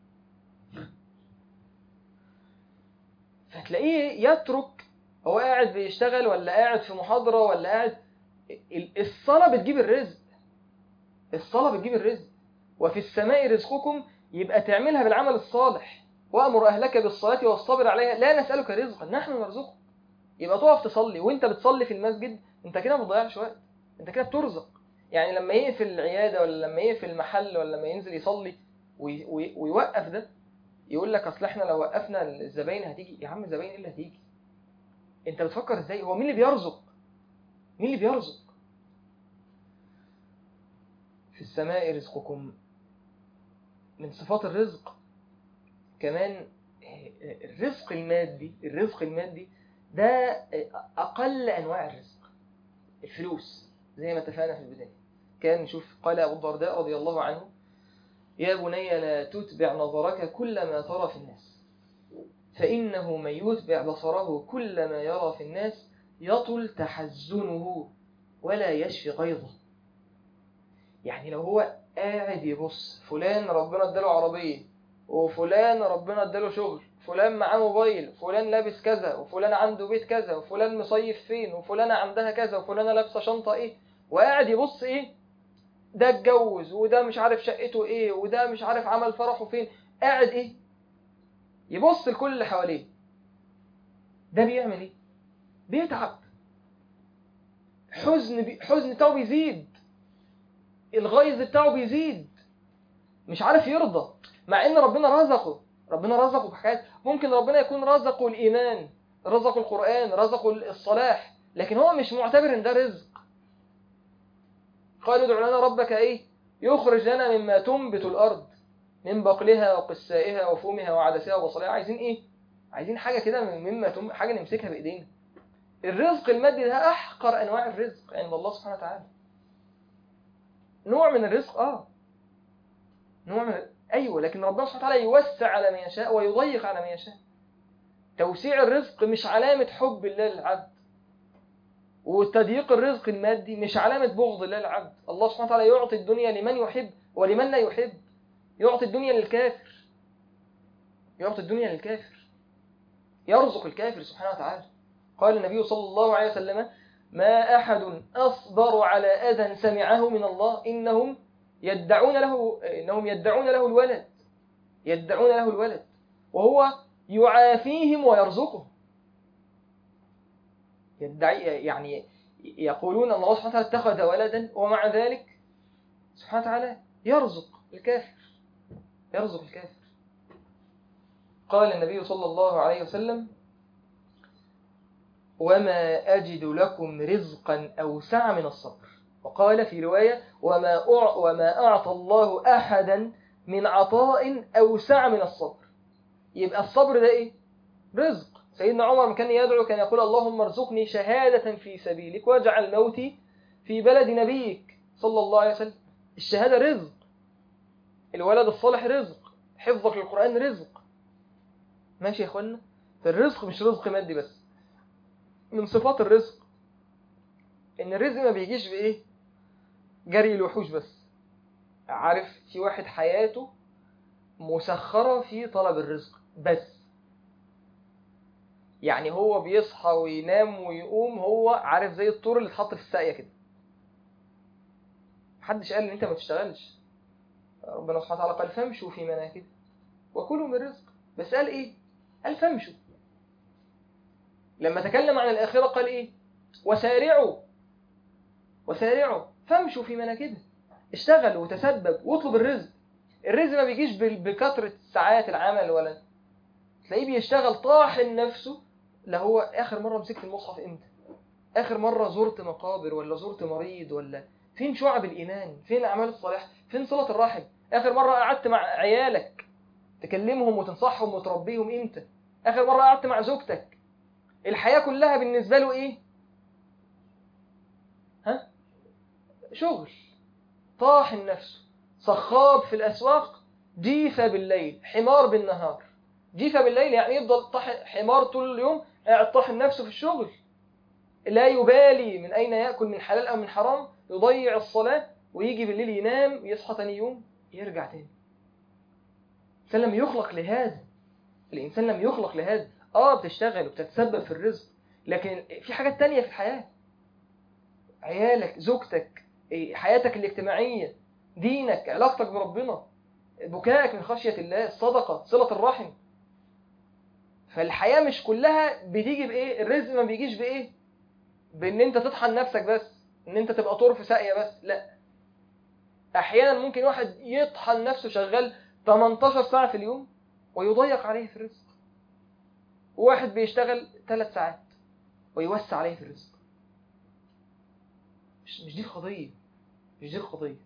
فتلاقيه يترك هو قاعد بيشتغل ولا قاعد في محاضرة ولا قاعد ال- الصلاة بتجيب الرزق الصلاة بتجيب الرزق وفي السماء رزقكم يبقى تعملها بالعمل الصالح وأمر أهلك بالصلاة واصطبر عليها لا نسألك رزقا نحن نرزقك يبقى تقف تصلي وانت بتصلي في المسجد انت كده ما بتضيعش وقت انت كده بترزق يعني لما يقفل العيادة ولا لما يقفل المحل ولا لما ينزل يصلي وي- وي- ويوقف ده يقول لك اصل احنا لو وقفنا الزباين هتيجي يا عم الزباين ايه اللي هتيجي انت بتفكر ازاي هو مين اللي بيرزق مين اللي بيرزق في السماء رزقكم من صفات الرزق كمان الرزق المادي الرزق المادي ده اقل انواع الرزق الفلوس زي ما اتفقنا في البدايه كان نشوف قال ابو الدرداء رضي الله عنه يا بني لا تتبع نظرك كل ما ترى في الناس فإنه من يتبع بصره كل ما يرى في الناس يطل تحزنه ولا يشفي غيظه يعني لو هو قاعد يبص فلان ربنا اداله عربية وفلان ربنا اداله شغل فلان معاه موبايل فلان لابس كذا وفلان عنده بيت كذا وفلان مصيف فين وفلانة عندها كذا وفلانة لابسة شنطة ايه وقاعد يبص ايه ده اتجوز وده مش عارف شقته ايه وده مش عارف عمل فرحه فين قاعد ايه يبص لكل اللي حواليه ده بيعمل ايه بيتعب حزن بي... حزن بتاعه بيزيد الغيظ بتاعه بيزيد مش عارف يرضى مع ان ربنا رزقه ربنا رزقه بحاجات ممكن ربنا يكون رزقه الايمان رزقه القران رزقه الصلاح لكن هو مش معتبر ان ده رزق قالوا ادع لنا ربك ايه يخرج لنا مما تنبت الارض من بقلها وقسائها وفومها وعدسها وبصلها عايزين ايه عايزين حاجه كده مما تم... حاجه نمسكها بايدينا الرزق المادي ده احقر انواع الرزق عند الله سبحانه وتعالى نوع من الرزق اه نوع من ايوه لكن ربنا سبحانه وتعالى يوسع على من يشاء ويضيق على من يشاء توسيع الرزق مش علامه حب الله للعبد وتضييق الرزق المادي مش علامة بغض الله للعبد الله سبحانه وتعالى يعطي الدنيا لمن يحب ولمن لا يحب يعطي الدنيا للكافر يعطي الدنيا للكافر يرزق الكافر سبحانه وتعالى قال النبي صلى الله عليه وسلم ما أحد أصبر على أذى سمعه من الله إنهم يدعون له إنهم يدعون له الولد يدعون له الولد وهو يعافيهم ويرزقهم يدعي يعني يقولون الله سبحانه وتعالى اتخذ ولدا ومع ذلك سبحانه وتعالى يرزق الكافر يرزق الكافر قال النبي صلى الله عليه وسلم وما أجد لكم رزقا أوسع من الصبر وقال في رواية وما أع- وما أعطى الله أحدا من عطاء أوسع من الصبر يبقى الصبر ده إيه؟ رزق سيدنا عمر كان يدعو كان يقول اللهم ارزقني شهادة في سبيلك واجعل موتي في بلد نبيك صلى الله عليه وسلم الشهادة رزق الولد الصالح رزق حفظك للقرآن رزق ماشي يا اخوانا فالرزق مش رزق مادي بس من صفات الرزق ان الرزق ما بيجيش بايه جري الوحوش بس عارف في واحد حياته مسخرة في طلب الرزق بس يعني هو بيصحى وينام ويقوم هو عارف زي الطور اللي اتحط في الساقية كده محدش قال ان انت ما تشتغلش ربنا سبحانه وتعالى قال فامشوا في مناكب وكلوا من رزق بس قال ايه قال فامشوا لما تكلم عن الآخرة قال ايه وسارعوا وسارعوا فامشوا في مناكبها اشتغل وتسبب واطلب الرزق الرزق ما بيجيش بال- بكثرة ساعات العمل ولا تلاقيه بيشتغل طاحن نفسه لا هو آخر مرة مسكت المصحف امتى آخر مرة زرت مقابر ولا زرت مريض ولا فين شعب الإيمان فين الأعمال الصالحة فين صلة الرحم آخر مرة قعدت مع عيالك تكلمهم وتنصحهم وتربيهم امتى آخر مرة قعدت مع زوجتك الحياة كلها بالنسبة له ايه ها شغل طاحن نفسه صخاب في الأسواق جيفة بالليل حمار بالنهار جيفة بالليل يعني يفضل طاحن حمار طول اليوم قاعد طاحن نفسه في الشغل لا يبالي من أين يأكل من حلال أو من حرام يضيع الصلاة ويجي بالليل ينام يصحى تاني يوم يرجع تاني الإنسان لم يخلق لهذا الإنسان لم يخلق لهذا آه بتشتغل وبتتسبب في الرزق لكن في حاجات تانية في الحياة عيالك زوجتك إيه، حياتك الاجتماعية دينك علاقتك بربنا بكائك من خشية الله الصدقة صلة الرحم فالحياة مش كلها بتيجي بإيه الرزق ما بيجيش بإيه بإن أنت تطحن نفسك بس إن أنت تبقى طور في ساقية بس لا أحيانا ممكن واحد يطحن نفسه شغال 18 ساعة في اليوم ويضيق عليه في الرزق وواحد بيشتغل 3 ساعات ويوسع عليه في الرزق مش مش دي القضية مش دي القضية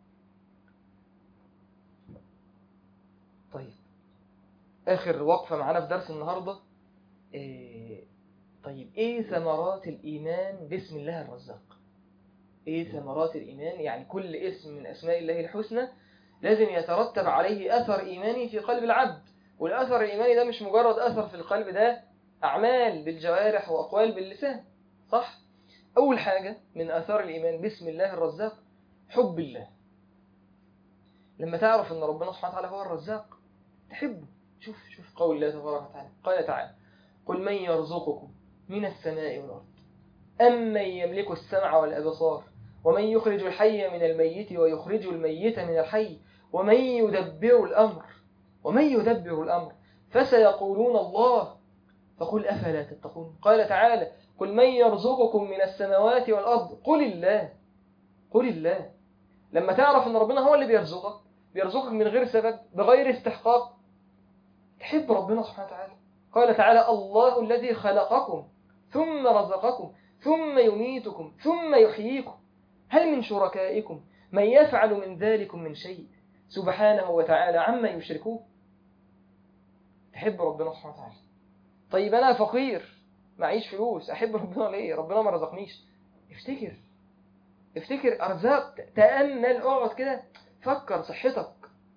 طيب آخر وقفة معانا في درس النهاردة إيه طيب إيه ثمرات الإيمان باسم الله الرزاق إيه ثمرات الإيمان يعني كل اسم من أسماء الله الحسنى لازم يترتب عليه أثر إيماني في قلب العبد والأثر الإيماني ده مش مجرد أثر في القلب ده أعمال بالجوارح وأقوال باللسان صح؟ أول حاجة من آثار الإيمان باسم الله الرزاق حب الله لما تعرف أن ربنا سبحانه وتعالى هو الرزاق تحبه شوف شوف قول الله تبارك وتعالى قال تعالى قل من يرزقكم من السماء والأرض أم من يملك السمع والأبصار ومن يخرج الحي من الميت ويخرج الميت من الحي ومن يدبر الأمر ومن يدبر الأمر فسيقولون الله فقل أفلا تتقون قال تعالى قل من يرزقكم من السماوات والأرض قل الله قل الله لما تعرف أن ربنا هو اللي بيرزقك بيرزقك من غير سبب بغير استحقاق تحب ربنا سبحانه وتعالى قال تعالى الله الذي خلقكم ثم رزقكم ثم يميتكم ثم يحييكم هل من شركائكم من يفعل من ذلكم من شيء سبحانه وتعالى عما يشركون تحب ربنا سبحانه وتعالى طيب أنا فقير معيش فلوس أحب ربنا ليه ربنا ما رزقنيش افتكر افتكر أرزاق تأمل اقعد كده فكر صحتك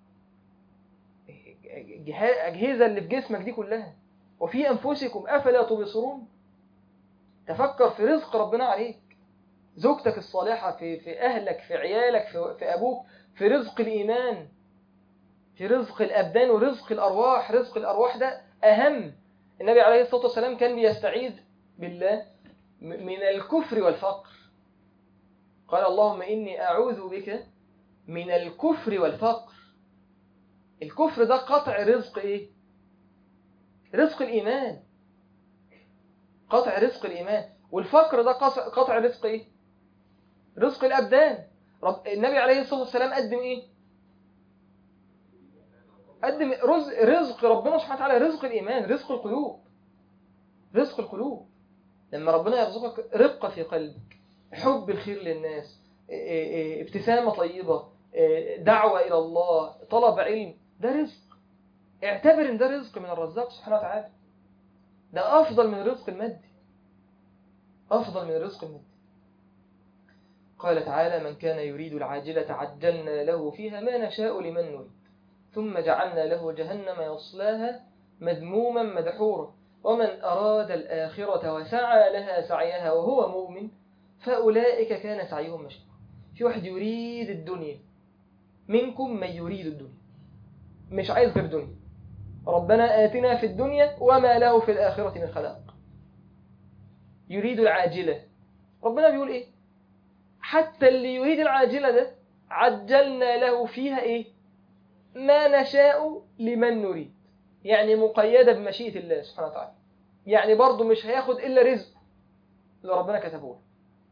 جها- أجهزة اللي في جسمك دي كلها وفي أنفسكم أفلا تبصرون تفكر في رزق ربنا عليك زوجتك الصالحة في, في أهلك في عيالك في, في أبوك في رزق الإيمان في رزق الأبدان ورزق الأرواح رزق الأرواح ده أهم النبي عليه الصلاة والسلام كان بيستعيذ بالله م- من الكفر والفقر قال اللهم إني أعوذ بك من الكفر والفقر الكفر ده قطع رزق إيه؟ رزق الإيمان قطع رزق الإيمان والفقر ده قص- قطع رزق إيه؟ رزق الأبدان رب النبي عليه الصلاة والسلام قدم إيه؟ قدم رزق رزق ربنا سبحانه وتعالى رزق الإيمان رزق القلوب رزق القلوب لما ربنا يرزقك رقة في قلبك حب الخير للناس إيه إيه ابتسامة طيبة إيه دعوة إلى الله طلب علم ده رزق اعتبر ان ده رزق من الرزاق سبحانه وتعالى ده أفضل من الرزق المادي أفضل من الرزق المادي قال تعالى من كان يريد العاجلة عجلنا له فيها ما نشاء لمن نريد ثم جعلنا له جهنم يصلاها مذموما مدحورا ومن أراد الآخرة وسعى لها سعيها وهو مؤمن فأولئك كان سعيهم مشكورا في واحد يريد الدنيا منكم من يريد الدنيا مش عايز غير دنيا ربنا آتنا في الدنيا وما له في الآخرة من خلاق يريد العاجلة ربنا بيقول إيه حتى اللي يريد العاجلة ده عجلنا له فيها إيه ما نشاء لمن نريد يعني مقيدة بمشيئة الله سبحانه وتعالى يعني برضه مش هياخد إلا رزق اللي ربنا كتبه له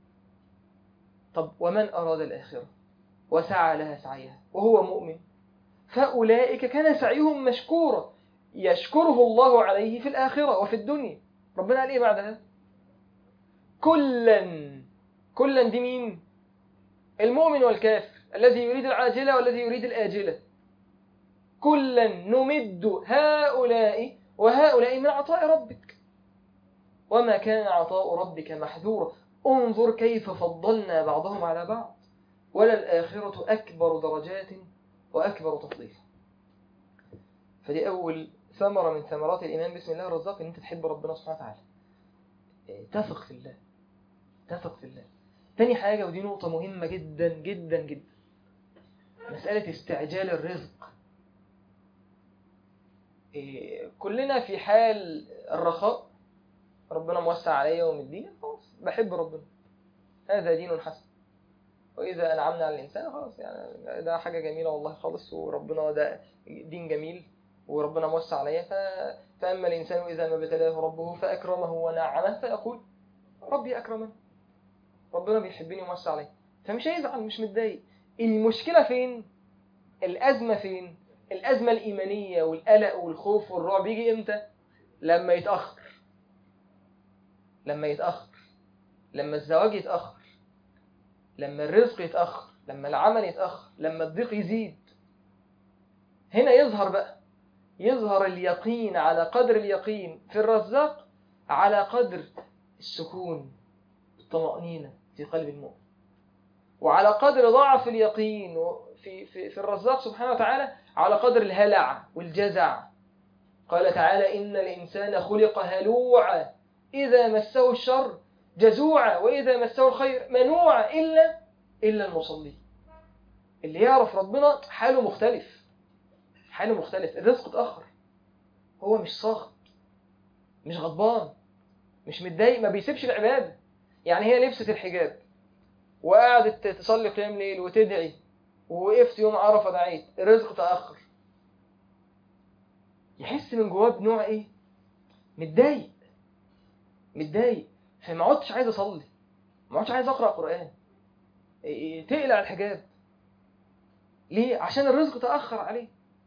طب ومن أراد الآخرة وسعى لها سعيها وهو مؤمن فأولئك كان سعيهم مشكورا يشكره الله عليه في الآخرة وفي الدنيا ربنا قال إيه بعدها كلا كلا دي مين المؤمن والكافر الذي يريد العاجلة والذي يريد الآجلة كلا نمد هؤلاء وهؤلاء من عطاء ربك وما كان عطاء ربك محذورا انظر كيف فضلنا بعضهم على بعض وللآخرة أكبر درجات وأكبر تفضيل فدي أول ثمرة من ثمرات الإيمان بسم الله الرزاق إن أنت تحب ربنا سبحانه وتعالى تثق في الله تثق في الله تاني حاجة ودي نقطة مهمة جدا جدا جدا مسألة استعجال الرزق كلنا في حال الرخاء ربنا موسع عليا ومديني خلاص بحب ربنا هذا دين حسن وإذا أنعمنا على الإنسان خلاص يعني ده حاجة جميلة والله خالص وربنا ده دين جميل وربنا موسع عليا ف... فأما الإنسان إذا ما ابتلاه ربه فأكرمه ونعمه فيقول ربي أكرمن ربنا بيحبني وموسع عليا فمش هيزعل مش متضايق المشكلة فين؟ الأزمة فين؟ الأزمة الإيمانية والقلق والخوف والرعب يجي إمتى؟ لما يتأخر لما يتأخر لما الزواج يتأخر لما الرزق يتأخر لما العمل يتأخر لما الضيق يزيد هنا يظهر بقى يظهر اليقين على قدر اليقين في الرزاق على قدر السكون الطمأنينة في قلب المؤمن وعلى قدر ضعف اليقين في, في, في الرزاق سبحانه وتعالى على قدر الهلع والجزع قال تعالى إن الإنسان خلق هلوعا إذا مسه الشر جزوعا وإذا مسه الخير منوعا إلا إلا المصلي اللي يعرف ربنا حاله مختلف حاله مختلف الرزق اتأخر هو مش ساخط مش غضبان مش متضايق ما بيسيبش العبادة يعني هي لبست الحجاب وقعدت تصلي قيام ليل وتدعي ووقفت يوم عرفة دعيت الرزق تأخر يحس من جواه بنوع ايه متضايق متضايق فما عدتش عايز اصلي ما عدتش عايز اقرا قران إيه تقلع الحجاب ليه عشان الرزق تاخر عليه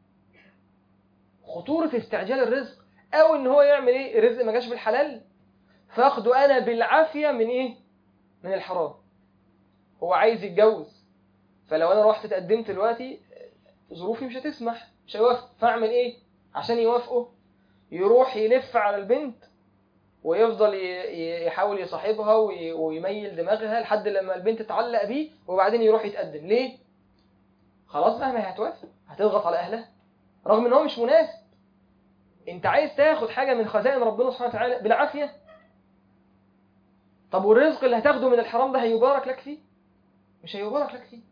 خطوره استعجال الرزق او ان هو يعمل ايه الرزق ما جاش بالحلال فاخده انا بالعافيه من ايه من الحرام هو عايز يتجوز فلو انا رحت اتقدمت دلوقتي ظروفي مش هتسمح مش هيوافق فاعمل ايه عشان يوافقه يروح يلف على البنت ويفضل يحاول يصاحبها ويميل دماغها لحد لما البنت تعلق بيه وبعدين يروح يتقدم ليه خلاص بقى ما هتوافق هتضغط على اهلها رغم ان هو مش مناسب انت عايز تاخد حاجه من خزائن ربنا سبحانه وتعالى بالعافيه طب والرزق اللي هتاخده من الحرام ده هيبارك لك فيه مش هيبارك لك فيه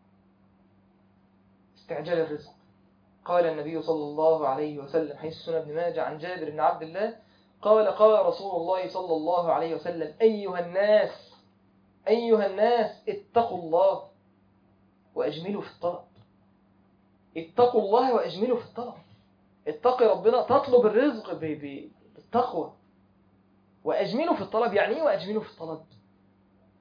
استعجال الرزق قال النبي صلى الله عليه وسلم حيث سنة ابن ماجه عن جابر بن عبد الله قال قال رسول الله صلى الله عليه وسلم أيها الناس أيها الناس اتقوا الله وأجملوا في الطلب اتقوا الله وأجملوا في الطلب اتقي ربنا تطلب الرزق بالتقوى وأجملوا في الطلب يعني إيه وأجملوا في الطلب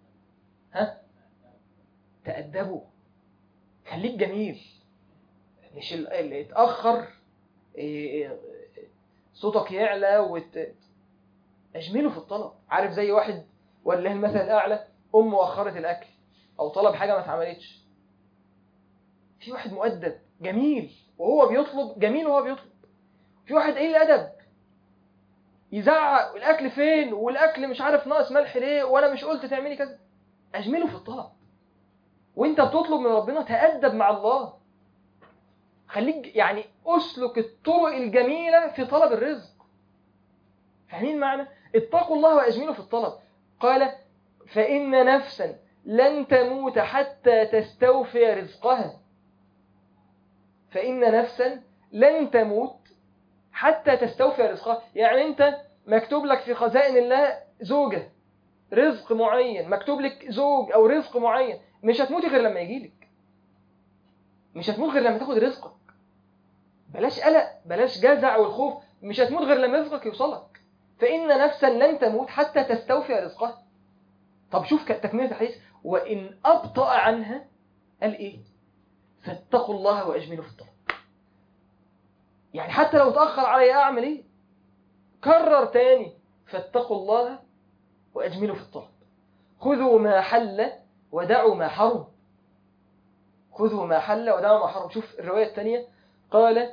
ها تأدبوا خليك جميل مش ال- اللي اتأخر إيه، إيه، صوتك يعلى وت... اجمله في الطلب عارف زي واحد ولله المثل الأعلى أمه أخرت الأكل أو طلب حاجة ما اتعملتش في واحد مؤدب جميل وهو بيطلب جميل وهو بيطلب في واحد قليل أدب يزعق الأكل فين والأكل مش عارف ناقص ملح ليه وأنا مش قلت تعملي كذا أجمله في الطلب وانت بتطلب من ربنا تأدب مع الله خليك يعني اسلك الطرق الجميلة في طلب الرزق فاهمين معنى اتقوا الله واجملوا في الطلب قال فإن نفسا لن تموت حتى تستوفي رزقها فإن نفسا لن تموت حتى تستوفي رزقها يعني انت مكتوب لك في خزائن الله زوجة رزق معين مكتوب لك زوج او رزق معين مش هتموتي غير لما يجيلك مش هتموت غير لما تاخد رزقك بلاش قلق بلاش جزع والخوف مش هتموت غير لما رزقك يوصلك فإن نفسا لن تموت حتى تستوفي رزقها طب شوف ك- تكملة الحديث وإن أبطأ عنها قال إيه فاتقوا الله وأجملوا في الطلب يعني حتى لو تأخر علي أعمل إيه كرر تاني فاتقوا الله وأجملوا في الطلب خذوا ما حل ودعوا ما حرم خذوا ما حل ودعوا ما حرم شوف الرواية الثانية قال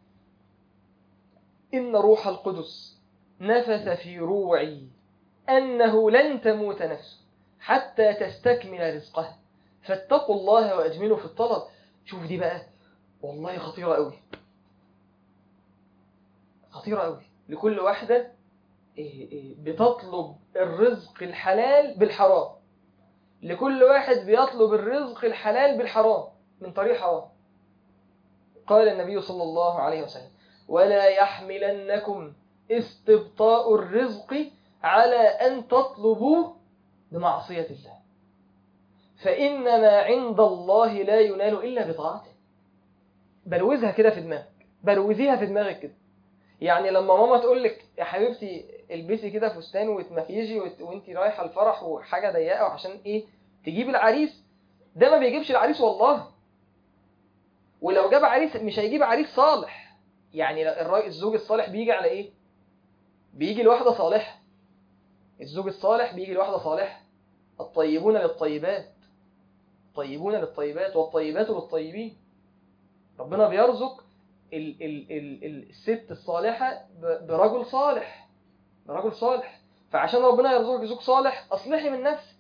إن روح القدس نفث في روعي أنه لن تموت نفس حتى تستكمل رزقها فاتقوا الله وأجملوا في الطلب شوف دي بقى والله خطيرة قوي خطيرة قوي لكل واحدة إيه إيه بتطلب الرزق الحلال بالحرام لكل واحد بيطلب الرزق الحلال بالحرام من طريق حرام قال النبي صلى الله عليه وسلم ولا يحملنكم استبطاء الرزق على أن تطلبوه بمعصية الله فإن ما عند الله لا ينال إلا بطاعته بروزها كده في دماغك بروزيها في دماغك كده يعني لما ماما تقول لك يا حبيبتي البسي كده فستان وتمكيجي وت- وانتي رايحه الفرح وحاجه ضيقه وعشان ايه تجيب العريس ده ما بيجيبش العريس والله ولو جاب عريس مش هيجيب عريس صالح يعني الراجل الزوج الصالح بيجي على ايه بيجي لواحده صالحه الزوج الصالح بيجي لواحده صالحه الطيبون للطيبات الطيبون للطيبات والطيبات للطيبين ربنا بيرزق ال ال ال ال الست الصالحة ب- برجل صالح برجل صالح فعشان ربنا يرزقك زوج صالح أصلحي من نفسك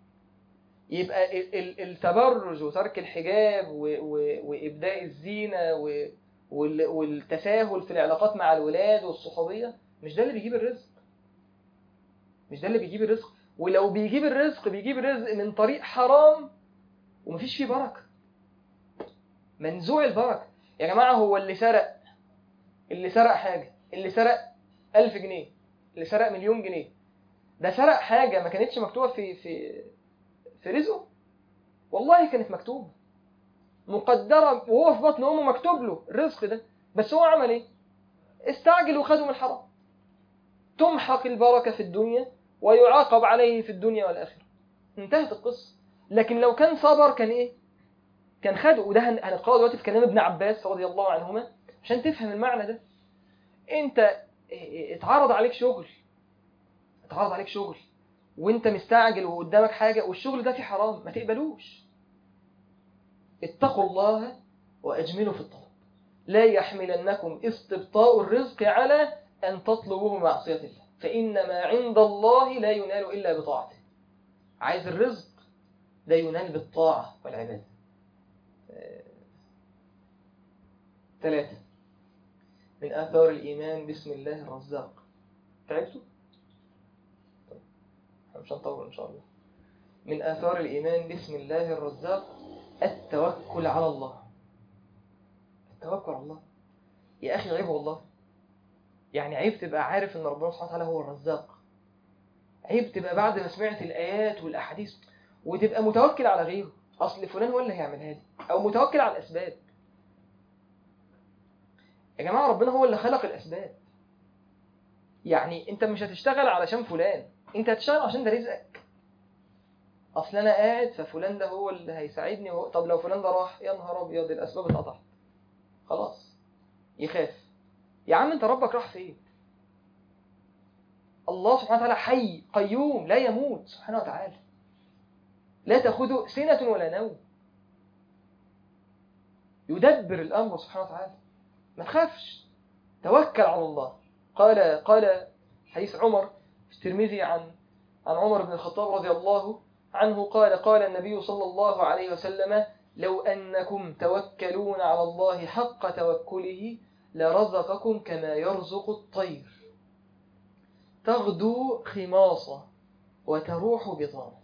يبقى ال ال التبرج وترك الحجاب و و وإبداء الزينة و وال والتساهل في العلاقات مع الولاد والصحوبية مش ده اللي بيجيب الرزق مش ده اللي بيجيب الرزق ولو بيجيب الرزق بيجيب الرزق من طريق حرام ومفيش فيه بركة منزوع البركة يا جماعة هو اللي سرق اللي سرق حاجة اللي سرق ألف جنيه اللي سرق مليون جنيه ده سرق حاجة ما كانتش مكتوبة في في في رزقه والله كانت مكتوبة مقدرة وهو في بطن أمه مكتوب له الرزق ده بس هو عمل إيه؟ استعجل وخده من الحرام تمحق البركة في الدنيا ويعاقب عليه في الدنيا والآخرة انتهت القصة لكن لو كان صبر كان إيه؟ كان خده وده هن- هنقرأه دلوقتي في كلام ابن عباس رضي الله عنهما عشان تفهم المعنى ده انت اه- اه- اتعرض عليك شغل اتعرض عليك شغل وانت مستعجل وقدامك حاجة والشغل ده فيه حرام ما تقبلوش اتقوا الله وأجملوا في الطلب لا يحملنكم استبطاء الرزق على أن تطلبوه معصية الله فإن ما عند الله لا ينال إلا بطاعته عايز الرزق لا ينال بالطاعة والعبادة ثلاثة من آثار الإيمان بسم الله الرزاق تعبتوا؟ طيب احنا مش هنطول إن شاء الله من آثار الإيمان بسم الله الرزاق التوكل على الله التوكل على الله يا أخي عيب والله يعني عيب تبقى عارف إن ربنا سبحانه وتعالى هو الرزاق عيب تبقى بعد ما سمعت الآيات والأحاديث وتبقى متوكل على غيره أصل فلان هو اللي هيعملها لي أو متوكل على الأسباب يا جماعة ربنا هو اللي خلق الأسباب يعني أنت مش هتشتغل علشان فلان أنت هتشتغل عشان ده رزقك أصل أنا قاعد ففلان ده هو اللي هيساعدني وهو... طب لو فلان ده راح يا نهار أبيض الأسباب اتقطعت خلاص يخاف يا عم انت ربك راح فين الله سبحانه وتعالى حي قيوم لا يموت سبحانه وتعالى لا تأخذه سنة ولا نوم يدبر الأمر سبحانه وتعالى ما تخافش توكل على الله قال قال حديث عمر في الترمذي عن عن عمر بن الخطاب رضي الله عنه قال قال النبي صلى الله عليه وسلم لو أنكم توكلون على الله حق توكله لرزقكم كما يرزق الطير تغدو خماصة وتروح بطانة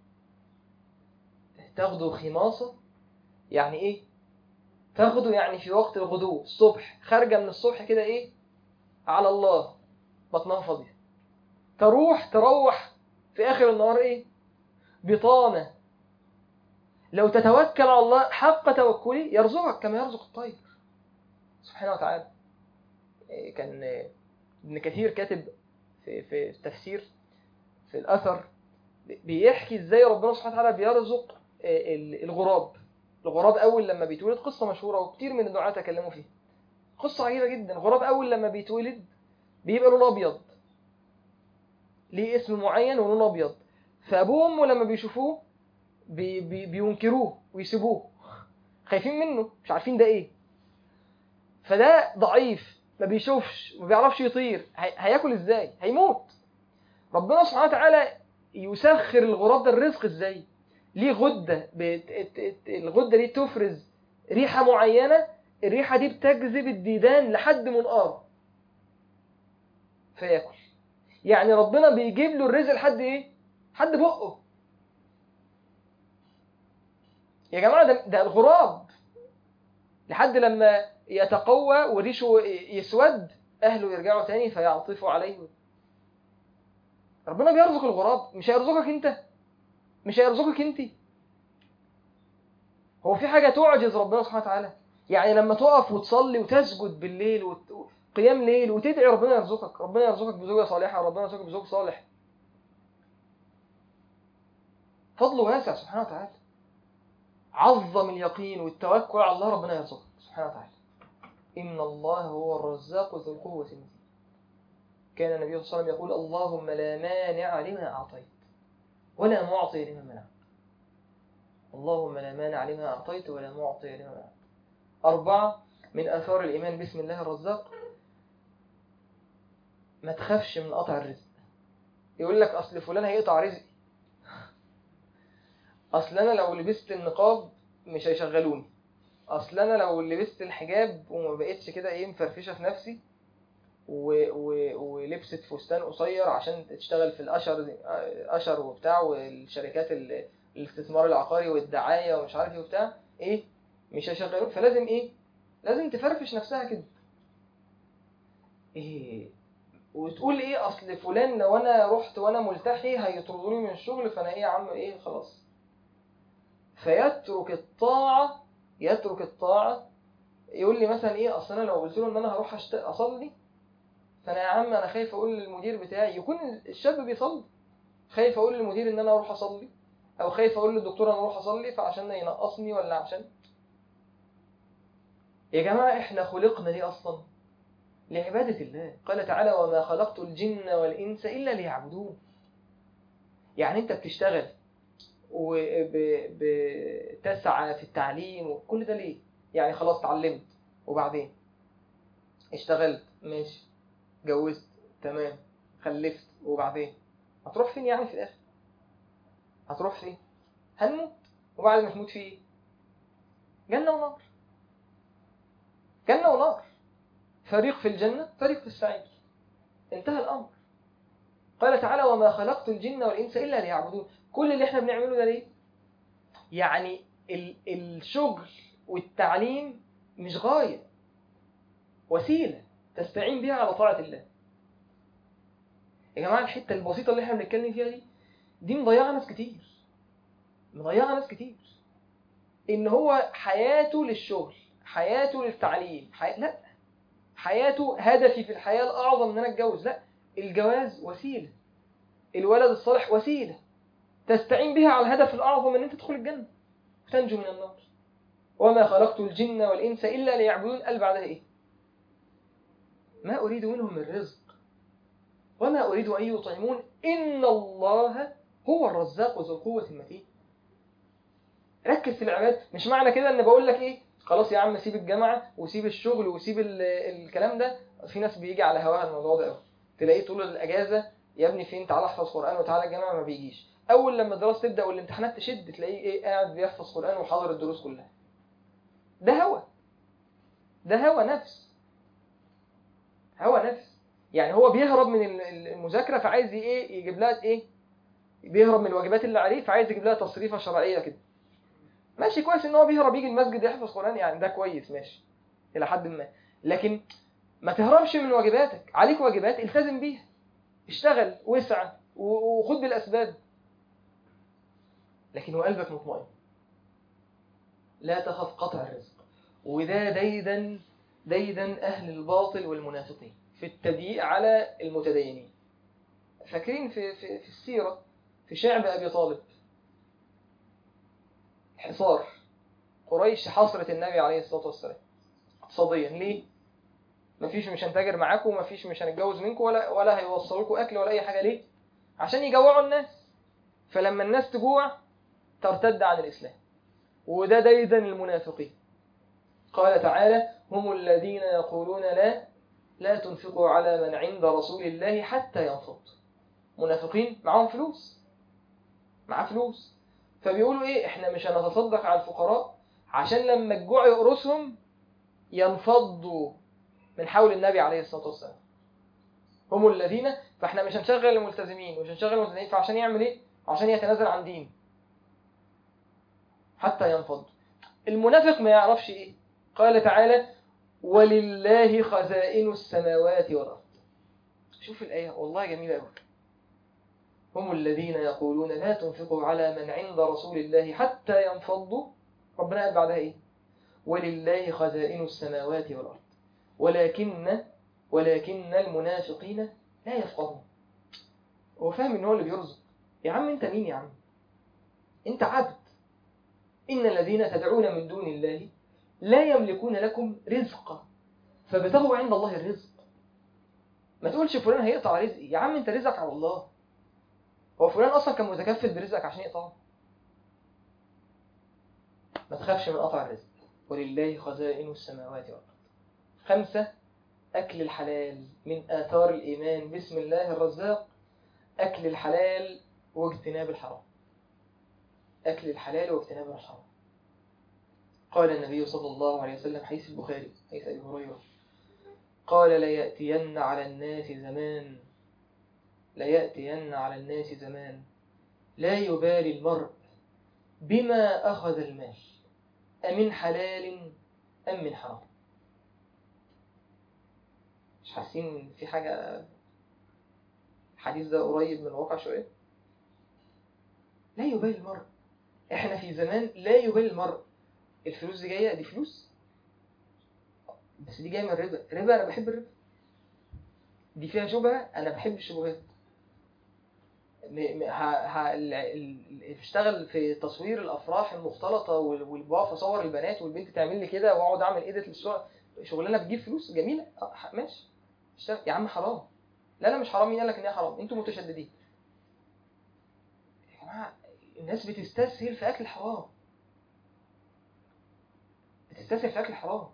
تغدو خماصة يعني ايه تغدو يعني في وقت الغدو الصبح خارجة من الصبح كده ايه على الله بطنها فاضية تروح تروح في آخر النهار ايه بطانة لو تتوكل على الله حق توكله يرزقك كما يرزق الطير سبحانه وتعالى إيه كان إيه ابن كثير كاتب في في التفسير في الأثر بيحكي ازاي ربنا سبحانه وتعالى بيرزق إيه الغراب الغراب أول لما بيتولد قصة مشهورة وكتير من الدعاة تكلموا فيها قصة عجيبة جدا الغراب أول لما بيتولد بيبقى لونه أبيض ليه اسم معين ولونه أبيض فأبوه وأمه لما بيشوفوه بي بي بينكروه ويسيبوه خايفين منه مش عارفين ده ايه فده ضعيف ما بيشوفش ما بيعرفش يطير هي... هياكل ازاي هيموت ربنا سبحانه وتعالى يسخر الغراب ده الرزق ازاي ليه غدة بت... الغدة دي تفرز ريحة معينة الريحة دي بتجذب الديدان لحد منقاره فياكل يعني ربنا بيجيب له الرزق لحد ايه حد بقه يا جماعة ده, ده الغراب لحد لما يتقوى وريشه يسود أهله يرجعوا تاني فيعطفوا عليه ربنا بيرزق الغراب مش هيرزقك انت مش هيرزقك انت هو في حاجة تعجز ربنا سبحانه وتعالى يعني لما تقف وتصلي وتسجد بالليل وت... قيام ليل وتدعي ربنا يرزقك ربنا يرزقك بزوجة صالحة ربنا يرزقك بزوج صالح فضله واسع سبحانه وتعالى عظم اليقين والتوكل على الله ربنا يرزقك سبحانه وتعالى إن الله هو الرزاق ذو القوة المتين كان النبي صلى الله عليه وسلم يقول اللهم لا مانع لما أعطيت ولا معطي لما منعت اللهم لا مانع لما أعطيت ولا معطي لما منعت أربعة من آثار الإيمان بسم الله الرزاق ما تخافش من قطع الرزق يقول لك أصل فلان هيقطع رزقي أصل أنا لو لبست النقاب مش هيشغلوني أصل أنا لو لبست الحجاب وما بقتش كده إيه مفرفشة في نفسي و... و... ولبست فستان قصير عشان تشتغل في الأشر أشر وبتاع والشركات ال... الاستثمار العقاري والدعاية ومش عارف ايه وبتاع إيه مش هيشغلوك فلازم إيه لازم تفرفش نفسها كده إيه وتقول ايه اصل فلان لو انا رحت وانا ملتحي هيطردوني من الشغل فانا ايه يا عم ايه خلاص فيترك الطاعة يترك الطاعة يقول لي مثلا ايه اصل انا لو قلت له ان انا هروح أشت... اصلي فانا يا عم انا خايف اقول للمدير بتاعي يكون الشاب بيصلي خايف اقول للمدير ان انا اروح اصلي او خايف اقول للدكتور انا اروح اصلي فعشان ينقصني ولا عشان يا جماعة احنا خلقنا ليه اصلا لعبادة الله قال تعالى وما خلقت الجن والإنس إلا ليعبدون يعني أنت بتشتغل وبتسعى في التعليم وكل ده ليه يعني خلاص اتعلمت وبعدين اشتغلت ماشي جوزت تمام خلفت وبعدين هتروح فين يعني في الآخر هتروح فين هنموت وبعد ما تموت في ايه جنة ونار جنة ونار فريق في الجنة فريق في السعير انتهى الأمر قال تعالى وما خلقت الجن والإنس إلا ليعبدون كل اللي احنا بنعمله ده ليه يعني ال الشغل والتعليم مش غاية وسيلة تستعين بها على طاعة الله يا جماعة الحتة البسيطة اللي احنا بنتكلم فيها دي دي مضيعة ناس كتير مضيعة ناس كتير ان هو حياته للشغل حياته للتعليم حي... لا حياته هدفي في الحياة الأعظم ان انا اتجوز لا الجواز وسيلة الولد الصالح وسيلة تستعين بها على الهدف الأعظم ان انت تدخل الجنة وتنجو من النار وما خلقت الجن والإنس إلا ليعبدون قال بعدها إيه ما أريد منهم من رزق وما أريد أن يطعمون إن الله هو الرزاق ذو القوة المتين ركز في العباد مش معنى كده ان بقول لك ايه خلاص يا عم سيب الجامعه وسيب الشغل وسيب ال- الكلام ده في ناس بيجي على هواها الموضوع ده قوي تلاقيه طول الاجازه يا ابني فين تعالى احفظ قران وتعالى الجامعه ما بيجيش اول لما الدراسه تبدا والامتحانات تشد تلاقيه ايه قاعد بيحفظ قران وحاضر الدروس كلها ده هوى ده هوى نفس هوى نفس يعني هو بيهرب من ال- ال- المذاكره فعايز ايه يجيب لها ايه بيهرب من الواجبات اللي عليه فعايز يجيب لها تصريفه شرعيه كده ماشي كويس ان هو بيهرب يجي المسجد يحفظ قران يعني ده كويس ماشي الى حد ما لكن ما تهربش من واجباتك عليك واجبات التزم بيها اشتغل واسعى و- وخد بالاسباب لكن وقلبك مطمئن لا تخف قطع الرزق وده ديدا ديدا اهل الباطل والمنافقين في التضييق على المتدينين فاكرين في في في السيره في شعب ابي طالب حصار قريش حاصرت النبي عليه الصلاة والسلام اقتصاديا ليه؟ مفيش مش هنتاجر معاكم ومفيش مش هنتجوز منكم ولا ولا هيوصلوا لكم اكل ولا اي حاجه ليه؟ عشان يجوعوا الناس فلما الناس تجوع ترتد عن الاسلام وده ديدا المنافقين قال تعالى هم الذين يقولون لا لا تنفقوا على من عند رسول الله حتى ينفض منافقين معاهم فلوس معاه فلوس فبيقولوا ايه احنا مش هنتصدق على الفقراء عشان لما الجوع يقرصهم ينفضوا من حول النبي عليه الصلاة والسلام هم الذين فاحنا مش هنشغل الملتزمين مش هنشغل الملتزمين فعشان يعمل ايه عشان يتنازل عن دين حتى ينفض المنافق ما يعرفش ايه قال تعالى ولله خزائن السماوات والارض شوف الايه والله جميله قوي هم الذين يقولون لا تنفقوا على من عند رسول الله حتى ينفضوا ربنا قال بعدها ايه ولله خزائن السماوات والارض ولكن ولكن المنافقين لا يفقهون هو فاهم ان هو اللي بيرزق يا عم انت مين يا عم انت عبد ان الذين تدعون من دون الله لا يملكون لكم رزقا فابتغوا عند الله الرزق ما تقولش فلان هيقطع رزقي يا عم انت رزقك على الله هو فلان اصلا كان متكفل برزقك عشان يقطعه ما تخافش من قطع الرزق ولله خزائن السماوات والارض خمسة أكل الحلال من آثار الإيمان بسم الله الرزاق أكل الحلال واجتناب الحرام أكل الحلال واجتناب الحرام قال النبي صلى الله عليه وسلم حيث البخاري حيث أبي هريرة قال ليأتين على الناس زمان ليأتين على الناس زمان لا يبالي المرء بما أخذ المال أمن حلال أم من حرام مش حاسين في حاجة الحديث ده قريب من الواقع شوية لا يبالي المرء احنا في زمان لا يبالي المرء الفلوس دي جاية دي فلوس بس دي جاية من الربا ربا أنا بحب الربا دي فيها شبهة أنا بحب الشبهات م- م- ه- ه- ال- ال- اشتغل في تصوير الافراح المختلطه وال- والبقف اصور البنات والبنت تعمل لي كده واقعد اعمل ايديت للصور شغلانه بتجيب فلوس جميله اه ح- ماشي اشتغل يا عم حرام لا لا مش حرام مين قال لك ان هي حرام انتوا متشددين يا جماعه الناس بتستسهل في اكل الحرام بتستسهل في اكل الحرام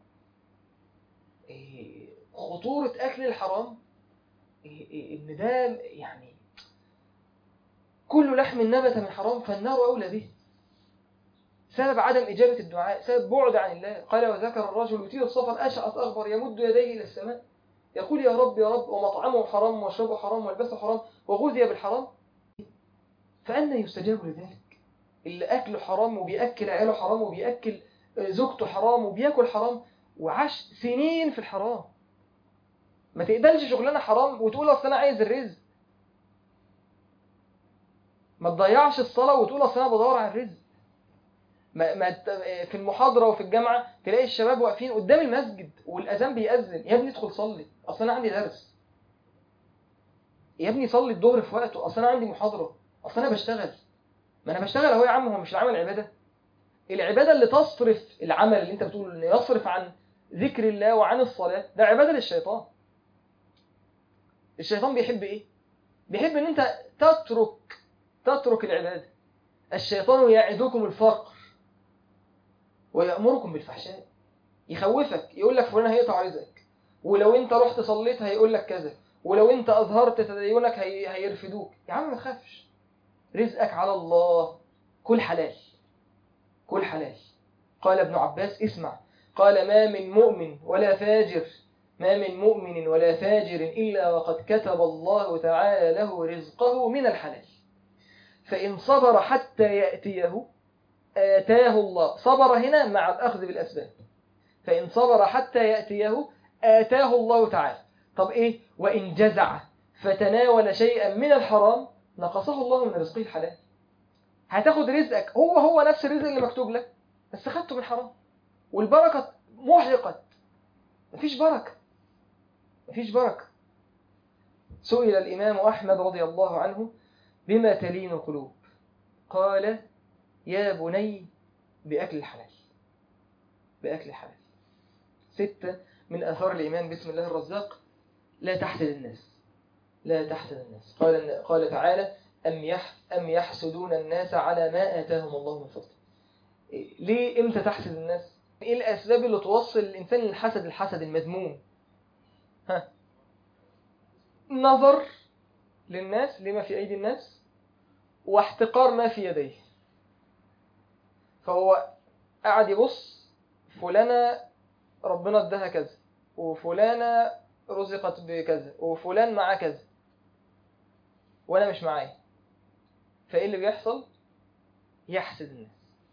إيه، خطوره اكل الحرام إيه، إيه، ان ده يعني كل لحم نبت من حرام فالنار أولى به سبب عدم إجابة الدعاء سبب بعد عن الله قال وذكر الرجل يطيل السفر أشعث أغبر يمد يديه إلى السماء يقول يا رب يا رب ومطعمه حرام ومشربه حرام والبسه حرام وغذي بالحرام فأنا يستجاب لذلك اللي أكله حرام وبيأكل عياله حرام وبيأكل زوجته حرام وبياكل حرام وعاش سنين في الحرام ما تقبلش شغلانة حرام وتقول أصل أنا عايز الرزق ما تضيعش الصلاة وتقول أصل أنا بدور على الرزق ما ما ت- في المحاضرة وفي الجامعة تلاقي الشباب واقفين قدام المسجد والأذان بيأذن يا ابني ادخل صلي أصل أنا عندي درس يا ابني صلي الظهر في وقته أصل أنا عندي محاضرة أصل أنا بشتغل ما أنا بشتغل أهو يا عم هو مش العمل عبادة العبادة اللي تصرف العمل اللي انت بتقوله انه يصرف عن ذكر الله وعن الصلاة ده عبادة للشيطان الشيطان بيحب ايه بيحب ان انت تترك تترك العبادة الشيطان يعدكم الفقر ويأمركم بالفحشاء يخوفك يقول لك فلان هيقطع رزقك ولو انت رحت صليت هيقول لك كذا ولو انت اظهرت تدينك هي... هيرفدوك يا عم ما تخافش رزقك على الله كل حلال كل حلال قال ابن عباس اسمع قال ما من مؤمن ولا فاجر ما من مؤمن ولا فاجر إلا وقد كتب الله تعالى له رزقه من الحلال فإن صبر حتى يأتيه آتاه الله صبر هنا مع الأخذ بالأسباب فإن صبر حتى يأتيه آتاه الله تعالى طب إيه وإن جزع فتناول شيئا من الحرام نقصه الله من رزقه الحلال هتاخد رزقك هو هو نفس الرزق اللي مكتوب لك بس خدته من حرام والبركة محرقت مفيش بركة مفيش بركة سئل الإمام أحمد رضي الله عنه بما تلين القلوب قال يا بني بأكل الحلال بأكل الحلال ستة من آثار الإيمان بسم الله الرزاق لا تحسد الناس لا تحسد الناس قال قال تعالى أم يح أم يحسدون الناس على ما آتاهم الله من فضله ليه إمتى تحسد الناس إيه الأسباب اللي توصل الإنسان للحسد الحسد المذموم ها نظر للناس لما في أيدي الناس واحتقار ما في يديه فهو قاعد يبص فلانة ربنا اداها كذا وفلانة رزقت بكذا وفلان معاه كذا وانا مش معاه فايه اللي بيحصل يحسد الناس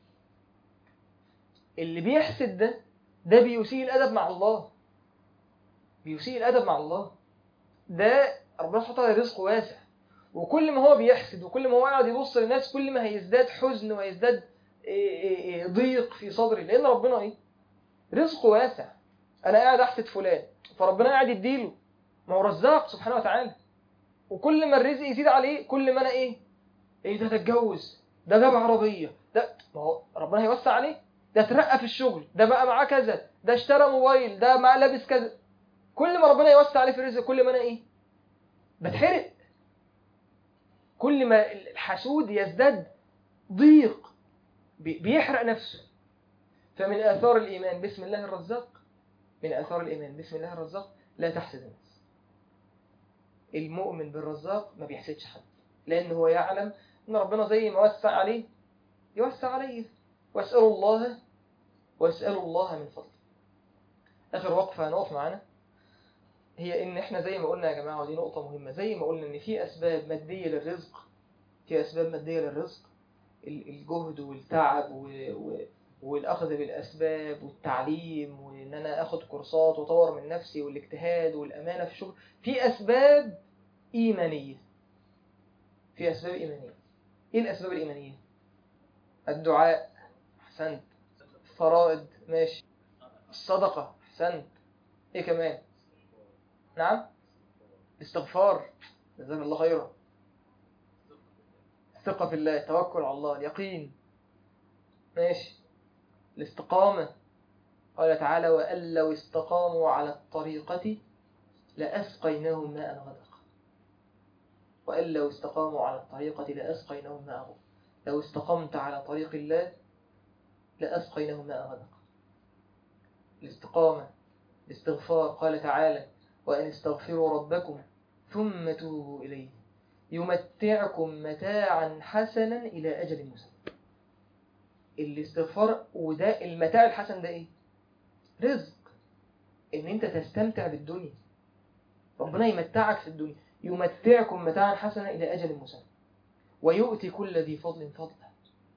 اللي بيحسد ده ده بيسيء الادب مع الله بيسيء الادب مع الله ده ربنا سبحانه وتعالى رزقه واسع وكل ما هو بيحسد وكل ما هو قاعد يبص للناس كل ما هيزداد حزن وهيزداد ضيق في صدري لان ربنا ايه رزقه واسع انا قاعد احسد فلان فربنا قاعد يديله ما هو رزاق سبحانه وتعالى وكل ما الرزق يزيد عليه كل ما انا ايه ايه ده ده اتجوز ده جاب عربيه ده ما هو ربنا هيوسع عليه ده اترقى في الشغل ده بقى معاه كذا ده اشترى موبايل ده معاه لابس كذا كل ما ربنا يوسع عليه في الرزق كل ما انا ايه بتحرق كل ما الحسود يزداد ضيق بيحرق نفسه فمن آثار الإيمان بسم الله الرزاق من آثار الإيمان بسم الله الرزاق لا تحسد الناس المؤمن بالرزاق ما بيحسدش حد لأن هو يعلم أن ربنا زي ما وسع عليه يوسع عليه واسألوا الله واسألوا الله من فضله آخر وقفة هنقف معانا هي إن إحنا زي ما قلنا يا جماعة ودي نقطة مهمة زي ما قلنا إن في أسباب مادية للرزق في أسباب مادية للرزق الجهد والتعب و... و... والأخذ بالأسباب والتعليم وإن أنا أخذ كورسات وأطور من نفسي والاجتهاد والأمانة في الشغل في أسباب إيمانية في أسباب إيمانية إيه الأسباب الإيمانية؟ الدعاء أحسنت فرائض ماشي الصدقة أحسنت إيه كمان؟ نعم استغفار جزاك الله خيرا الثقة في الله التوكل على الله اليقين ماشي الاستقامة قال تعالى وأن لو استقاموا على الطريقة لأسقيناهم ماء غدق وأن لو استقاموا على الطريقة لأسقيناهم ماء غدق لو استقمت على طريق الله لأسقيناهم ماء غدق الاستقامة الاستغفار قال تعالى وأن استغفروا ربكم ثم توبوا إليه يمتعكم متاعا حسنا إلى أجل مسمى الاستغفار وده المتاع الحسن ده ايه رزق ان انت تستمتع بالدنيا ربنا يمتعك في الدنيا يمتعكم متاعا حسنا الى اجل مسمى ويؤتي كل ذي فضل فضله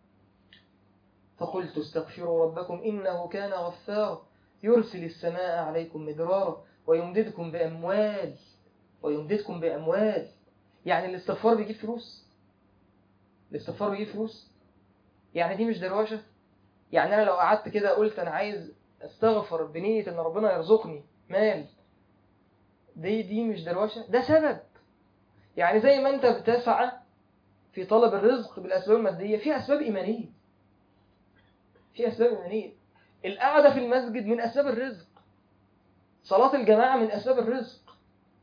فقلت استغفروا ربكم انه كان غفارا يرسل السماء عليكم مدرارا ويمددكم باموال ويمددكم باموال يعني الاستغفار بيجيب فلوس الاستغفار بيجيب فلوس يعني دي مش دروشة يعني أنا لو قعدت كده قلت أنا عايز أستغفر بنية إن ربنا يرزقني مال دي دي مش دروشة ده سبب يعني زي ما أنت بتسعى في طلب الرزق بالأسباب المادية في أسباب إيمانية في أسباب إيمانية القعدة في المسجد من أسباب الرزق صلاة الجماعة من أسباب الرزق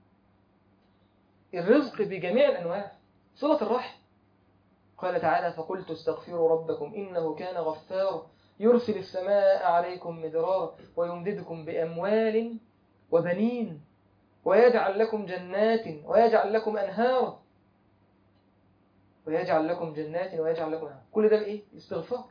الرزق بجميع الأنواع صلة الرحم قال تعالى فقلت استغفروا ربكم إنه كان غفارا يرسل السماء عليكم مدرارا ويمددكم بأموال وبنين ويجعل لكم جنات ويجعل لكم أنهارا ويجعل لكم جنات ويجعل لكم أنهارا كل ده بإيه؟ الاستغفار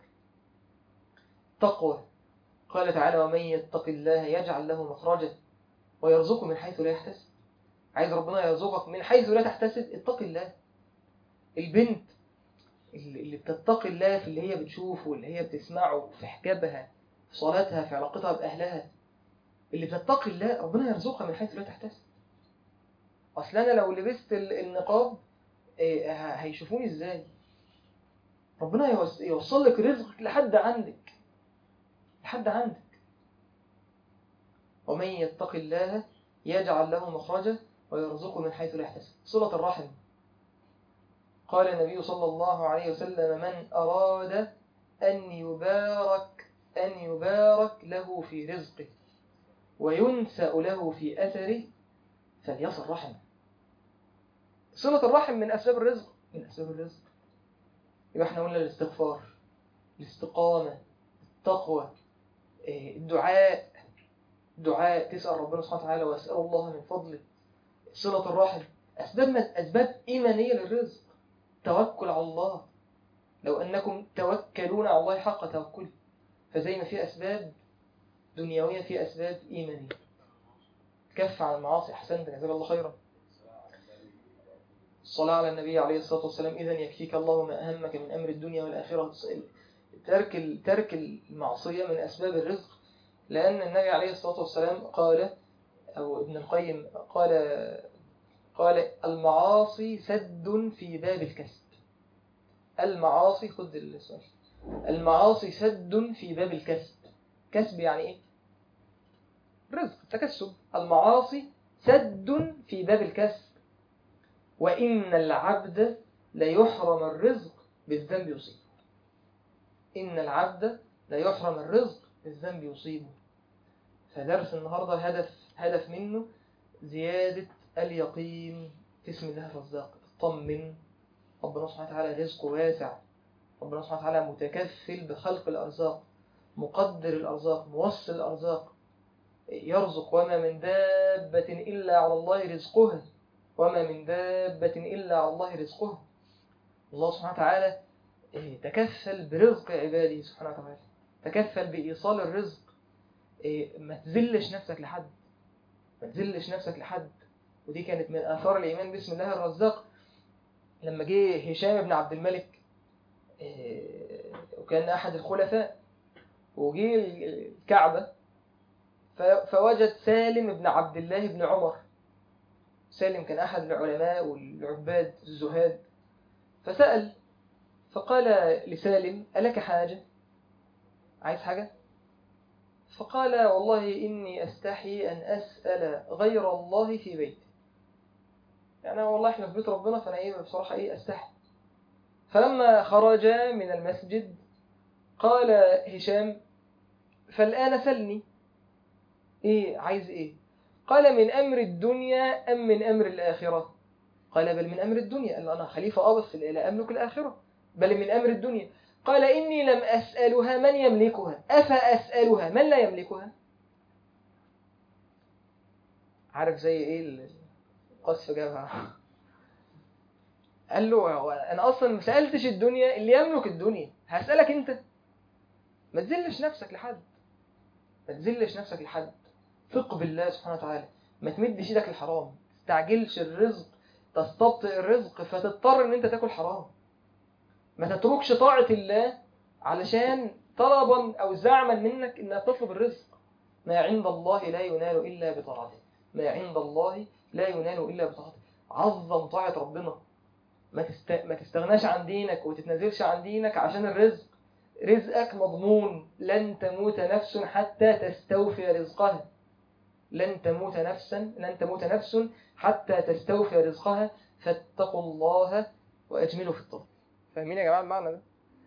تقوى قال تعالى ومن يتق الله يجعل له مخرجا ويرزقه من حيث لا يحتسب عايز ربنا يرزقك من حيث لا تحتسب اتق الله البنت اللي اللي بتتقي الله في اللي هي بتشوفه واللي هي بتسمعه في حجابها في صلاتها في علاقتها بأهلها اللي بتتقي الله ربنا يرزقها من حيث لا تحتسب اصل انا لو لبست ال- النقاب إيه، ه- هيشوفوني ازاي ربنا يوص- يوصل لك رزقك لحد عندك لحد عندك ومن يتق الله يجعل له مخرجا ويرزقه من حيث لا يحتسب صلة الرحم قال النبي صلى الله عليه وسلم من أراد أن يبارك أن يبارك له في رزقه وينسأ له في أثره فليصل رحمه صلة الرحم من أسباب الرزق من أسباب الرزق يبقى احنا قلنا الاستغفار الاستقامة التقوى إيه، الدعاء دعاء تسأل ربنا سبحانه وتعالى وأسأل الله من فضله صلة الرحم أسباب أسباب إيمانية للرزق توكل على الله لو أنكم توكلون على الله حق توكله فزي ما في أسباب دنيوية في أسباب إيمانية كف عن المعاصي أحسنت جزاك الله خيرا الصلاة على النبي عليه الصلاة والسلام إذا يكفيك الله ما أهمك من أمر الدنيا والآخرة ترك ال- ترك المعصية من أسباب الرزق لأن النبي عليه الصلاة والسلام قال أو ابن القيم قال قال المعاصي سد في باب الكسب المعاصي خذ السؤال المعاصي سد في باب الكسب كسب يعني ايه رزق تكسب المعاصي سد في باب الكسب وإن العبد ليحرم الرزق بالذنب يصيبه إن العبد ليحرم الرزق بالذنب يصيبه فدرس النهاردة هدف هدف منه زيادة اليقين في اسم الله الرزاق اطمن ربنا سبحانه وتعالى رزقه واسع ربنا سبحانه وتعالى متكفل بخلق الأرزاق مقدر الأرزاق موصل الأرزاق يرزق وما من دابة إلا على الله رزقها وما من دابة إلا على الله رزقها الله سبحانه وتعالى إيه، تكفل برزق عباده سبحانه وتعالى تكفل بإيصال الرزق إيه، ما تذلش نفسك لحد ما تذلش نفسك لحد ودي كانت من آثار الإيمان باسم الله الرزاق لما جه هشام بن عبد الملك إيه، وكان أحد الخلفاء وجه الكعبة ف- فوجد سالم بن عبد الله بن عمر سالم كان أحد العلماء والعباد الزهاد فسأل فقال لسالم ألك حاجة عايز حاجة فقال والله إني أستحي أن أسأل غير الله في بيتي يعني والله إحنا في بيت ربنا فأنا إيه بصراحة إيه أستحي فلما خرج من المسجد قال هشام فالآن سلني إيه عايز إيه قال من أمر الدنيا أم من أمر الآخرة قال بل من أمر الدنيا قال له أنا خليفة آه بس لا أملك الآخرة بل من أمر الدنيا قال إني لم أسألها من يملكها أفأسألها من لا يملكها عارف زي إيه القصف جابها قال له أنا أصلا ما سألتش الدنيا اللي يملك الدنيا هسألك أنت ما تذلش نفسك لحد ما تذلش نفسك لحد ثق بالله سبحانه وتعالى ما تمدش ايدك الحرام ما تستعجلش الرزق تستبطئ الرزق فتضطر ان انت تاكل حرام ما تتركش طاعة الله علشان طلبا او زعما منك انك تطلب الرزق ما عند الله لا ينال الا بطاعته ما عند الله لا ينال الا بطاعته عظم طاعة ربنا ما تست... ما تستغناش عن دينك وتتنازلش عن دينك عشان الرزق رزقك مضمون لن تموت نفس حتى تستوفي رزقها لن تموت نفسا لن تموت نفس حتى تستوفي رزقها فاتقوا الله واجملوا في الطلب فاهمين يا جماعه المعنى ده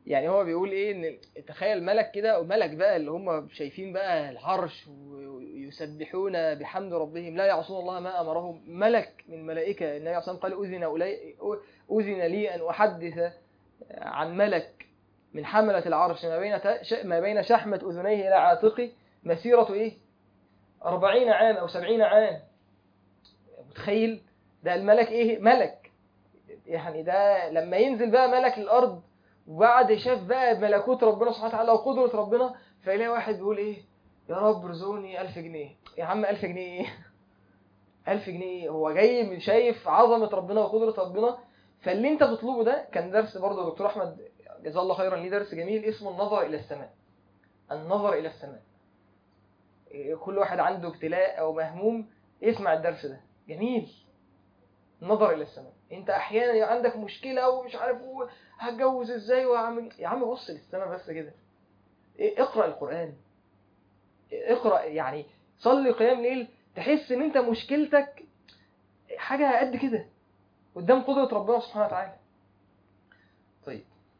يعني هو بيقول ايه ان تخيل ملك كده وملك بقى اللي هم شايفين بقى العرش ويسبحون بحمد ربهم لا يعصون الله ما امرهم ملك من ملائكه النبي صلى الله عليه وسلم قال اذن أولي اذن لي ان احدث عن ملك من حملة العرش ما بين ما بين شحمة اذنيه الى عاتقه مسيرة ايه؟ 40 عام او 70 عام متخيل ده الملك ايه؟ ملك يعني ده لما ينزل بقى ملك للارض وبعد شاف بقى ملكوت ربنا سبحانه وتعالى وقدرة ربنا فيلاقي واحد بيقول ايه يا رب ارزقني 1000 جنيه يا عم 1000 جنيه ايه 1000 جنيه ايه هو جاي من شايف عظمة ربنا وقدرة ربنا فاللي انت بتطلبه ده كان درس برضه دكتور احمد جزاه الله خيرا ليه درس جميل اسمه النظر الى السماء النظر الى السماء كل واحد عنده ابتلاء او مهموم يسمع الدرس ده جميل النظر الى السماء انت احيانا يبقى عندك مشكله ومش عارف هتجوز ازاي وهعمل يا عم بص للسماء بس كده إيه اقرا القران اقرا يعني صلي قيام ليل تحس ان انت مشكلتك حاجه قد كده قدام قدره ربنا سبحانه وتعالى طيب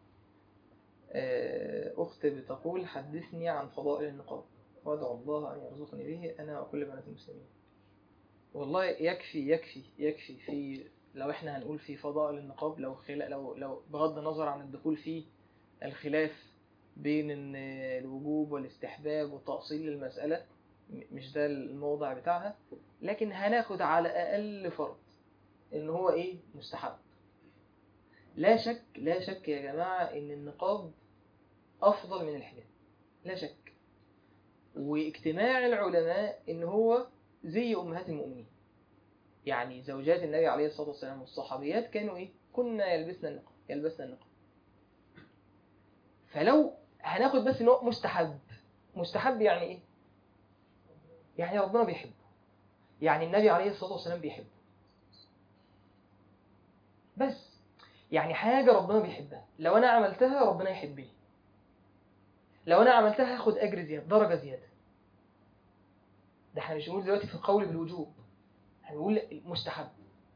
اخت بتقول حدثني عن فضائل النقاب وادعو الله ان يرزقني به انا وكل بنات المسلمين والله يكفي يكفي يكفي في لو احنا هنقول في فضائل النقاب لو خلا لو لو بغض النظر عن الدخول في الخلاف بين ان الوجوب والاستحباب والتأصيل للمسألة مش ده الموضع بتاعها لكن هناخد على أقل فرض إن هو إيه مستحب لا شك لا شك يا جماعة إن النقاب أفضل من الحجاب لا شك واجتماع العلماء إن هو زي أمهات المؤمنين يعني زوجات النبي عليه الصلاة والسلام والصحابيات كانوا إيه كنا يلبسنا النقاب يلبسنا النقاب فلو هناخد بس ان هو مستحب مستحب يعني ايه يعني ربنا بيحبه يعني النبي عليه الصلاة والسلام بيحبه بس يعني حاجة ربنا بيحبها لو أنا عملتها ربنا يحبني لو أنا عملتها هاخد أجر زيادة درجة زيادة ده احنا مش بنقول دلوقتي في القول بالوجوب هنقول مستحب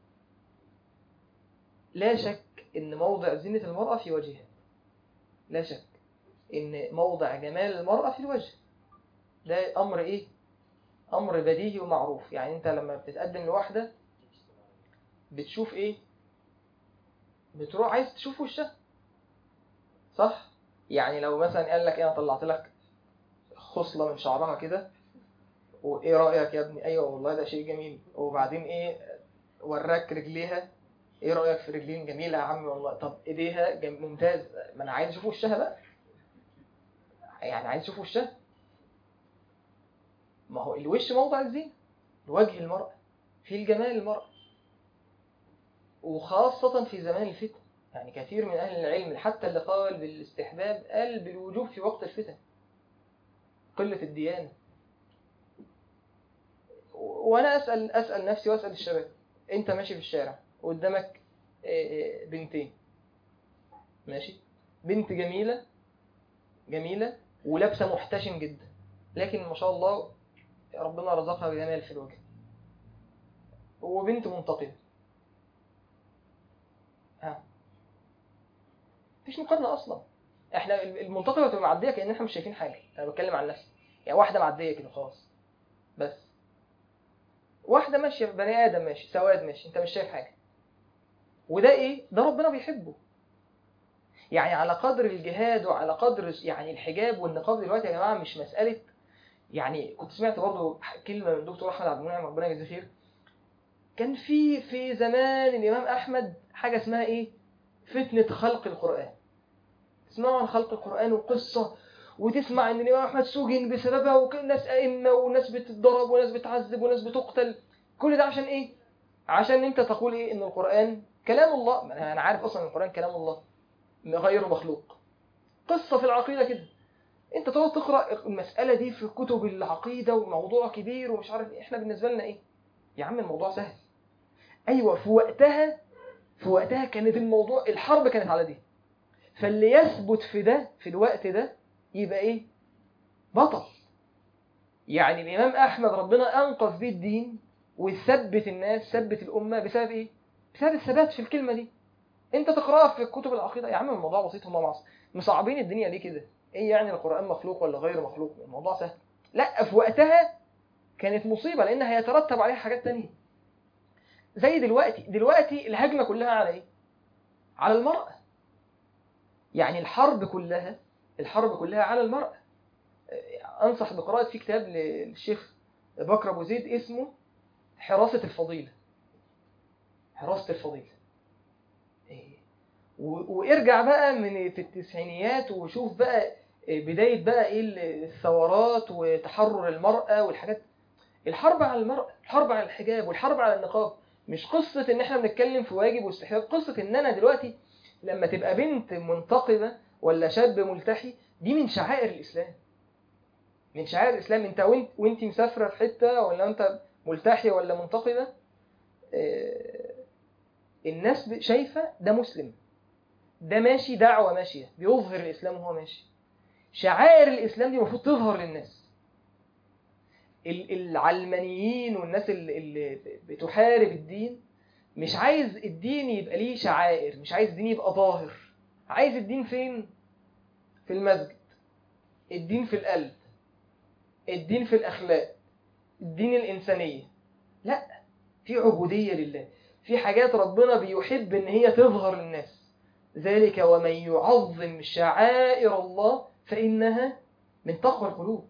لا شك ان موضع زينة المرأة في وجهها لا شك ان موضع جمال المرأة في الوجه ده امر ايه امر بديهي ومعروف يعني انت لما بتتقدم لواحدة بتشوف ايه بتروح عايز تشوف وشها صح يعني لو مثلا قال لك ايه انا طلعت لك خصلة من شعرها كده وايه رأيك يا ابني ايوه والله ده شيء جميل وبعدين ايه وراك رجليها ايه رأيك في رجلين جميلة يا عم والله طب ايديها جم... ممتاز ما انا عايز اشوف وشها بقى يعني عايز اشوف وشها ما هو الوش موضع الزينة وجه المرأة في الجمال المرأة وخاصة في زمان الفتن يعني كثير من أهل العلم حتى اللي قال بالاستحباب قال بالوجوب في وقت الفتن قلة الديانة وأنا أسأل أسأل نفسي وأسأل الشباب أنت ماشي في الشارع قدامك بنتين ماشي بنت جميلة جميلة ولابسة محتشم جدا لكن ما شاء الله ربنا رزقها بجمال في الوجه وبنت منتقبة ها مفيش مقارنة أصلا احنا المنتقبة بتبقى معدية كأن احنا مش شايفين حاجة أنا بتكلم عن نفسي يعني واحدة معدية كده خلاص بس واحدة ماشية بني آدم ماشي سواد ماشي أنت مش شايف حاجة وده إيه؟ ده ربنا بيحبه يعني على قدر الجهاد وعلى قدر يعني الحجاب والنقاب دلوقتي يا جماعة مش مسألة يعني كنت سمعت برضه كلمة من دكتور أحمد عبد المنعم ربنا يجزيه خير كان في في زمان الإمام أحمد حاجة اسمها إيه؟ فتنة خلق القرآن تسمعوا عن خلق القرآن وقصة وتسمع ان الامام احمد سجن بسببها وناس ائمه وناس بتتضرب وناس بتعذب وناس بتقتل كل ده عشان ايه عشان انت تقول ايه ان القران كلام الله انا عارف اصلا القران كلام الله غير مخلوق قصه في العقيده كده انت تقعد تقرا المساله دي في كتب العقيده وموضوع كبير ومش عارف احنا بالنسبه لنا ايه يا عم الموضوع سهل ايوه في وقتها في وقتها كانت الموضوع الحرب كانت على دي فاللي يثبت في ده في الوقت ده يبقى ايه بطل يعني الامام احمد ربنا انقذ بيه الدين وثبت الناس ثبت الامه بسبب ايه بسبب الثبات في الكلمه دي انت تقراها في كتب العقيده يا عم الموضوع بسيط هم معص مصعبين الدنيا ليه كده ايه يعني القران مخلوق ولا غير مخلوق الموضوع سهل لا في وقتها كانت مصيبه لان هيترتب عليها حاجات تانية زي دلوقتي دلوقتي الهجمه كلها على ايه على المراه يعني الحرب كلها الحرب كلها على المراه انصح بقراءه في كتاب للشيخ بكر ابو زيد اسمه حراسه الفضيله حراسه الفضيله إيه. و- وارجع بقى من في التسعينيات وشوف بقى بداية بقى ايه الثورات وتحرر المرأة والحاجات الحرب على المرأة الحرب على الحجاب والحرب على النقاب مش قصة ان احنا بنتكلم في واجب واستحباب قصة ان انا دلوقتي لما تبقى بنت منتقبة ولا شاب ملتحي دي من شعائر الاسلام من شعائر الاسلام انت وانت وانت مسافرة في حتة ولا انت ملتحي ولا منتقبة آه، الناس ب- شايفة ده مسلم ده ماشي دعوة ماشية بيظهر الإسلام وهو ماشي شعائر الإسلام دي المفروض تظهر للناس ال- العلمانيين والناس اللي, اللي بتحارب الدين مش عايز الدين يبقى ليه شعائر مش عايز الدين يبقى ظاهر عايز الدين فين في المسجد الدين في القلب الدين في الأخلاق الدين الإنسانية لا في عبودية لله في حاجات ربنا بيحب ان هي تظهر للناس ذلك ومن يعظم شعائر الله فإنها من تقوى القلوب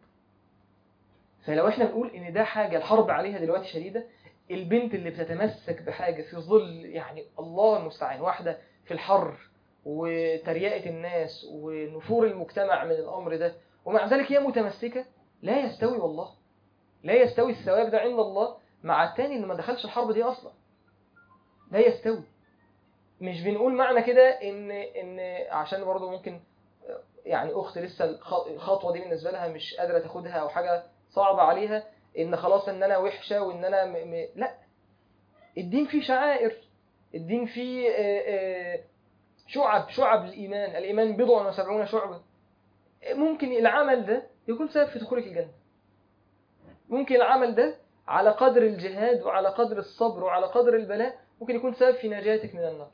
فلو احنا بنقول ان ده حاجة الحرب عليها دلوقتي شديدة البنت اللي بتتمسك بحاجة في ظل يعني الله المستعان واحدة في الحر وتريقة الناس ونفور المجتمع من الأمر ده ومع ذلك هي متمسكة لا يستوي والله لا يستوي الثواب ده عند الله مع التاني اللي ما دخلش الحرب دي أصلا لا يستوي مش بنقول معنى كده ان ان عشان برضه ممكن يعني اخت لسه الخ- الخطوه دي بالنسبه لها مش قادره تاخدها او حاجه صعبه عليها ان خلاص ان انا وحشه وان انا م... م... لا الدين فيه شعائر الدين فيه آه، آه، شعب شعب الايمان الايمان بضع وسبعون شعبه ممكن العمل ده يكون سبب في دخولك الجنه ممكن العمل ده على قدر الجهاد وعلى قدر الصبر وعلى قدر البلاء ممكن يكون سبب في نجاتك من النار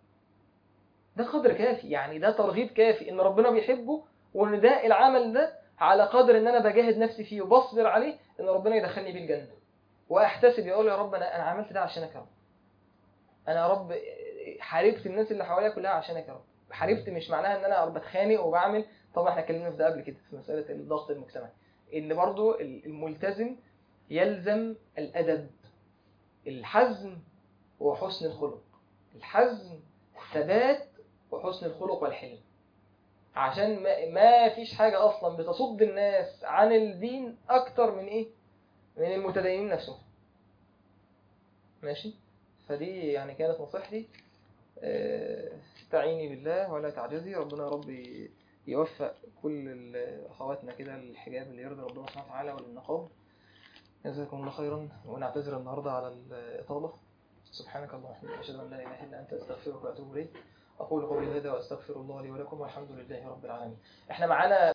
ده قدر كافي يعني ده ترغيب كافي ان ربنا بيحبه وان ده العمل ده على قدر ان انا بجاهد نفسي فيه وبصبر عليه ان ربنا يدخلني بيه الجنه واحتسب يقول يا رب انا انا عملت ده عشانك يا رب انا يا رب حاربت الناس اللي حواليا كلها عشانك يا رب حاربت مش معناها ان انا بتخانق وبعمل طبعا احنا اتكلمنا في ده قبل كده في مساله الضغط المجتمعي ان برضو الملتزم يلزم الادب الحزم وحسن الخلق الحزم الثبات وحسن الخلق والحلم عشان ما, ما فيش حاجة أصلا بتصد الناس عن الدين أكتر من إيه؟ من المتدينين نفسهم ماشي؟ فدي يعني كانت نصيحتي آه، استعيني بالله ولا تعجزي ربنا يا رب ي- يوفق كل ال- أخواتنا كده للحجاب اللي يرضي ربنا سبحانه وتعالى وللنقاب جزاكم الله خيرا ونعتذر النهاردة على الإطالة سبحانك اللهم وبحمدك أشهد أن لا إله إلا أنت أستغفرك وأتوب إليك أقول قولي هذا وأستغفر الله لي ولكم والحمد لله رب العالمين إحنا معانا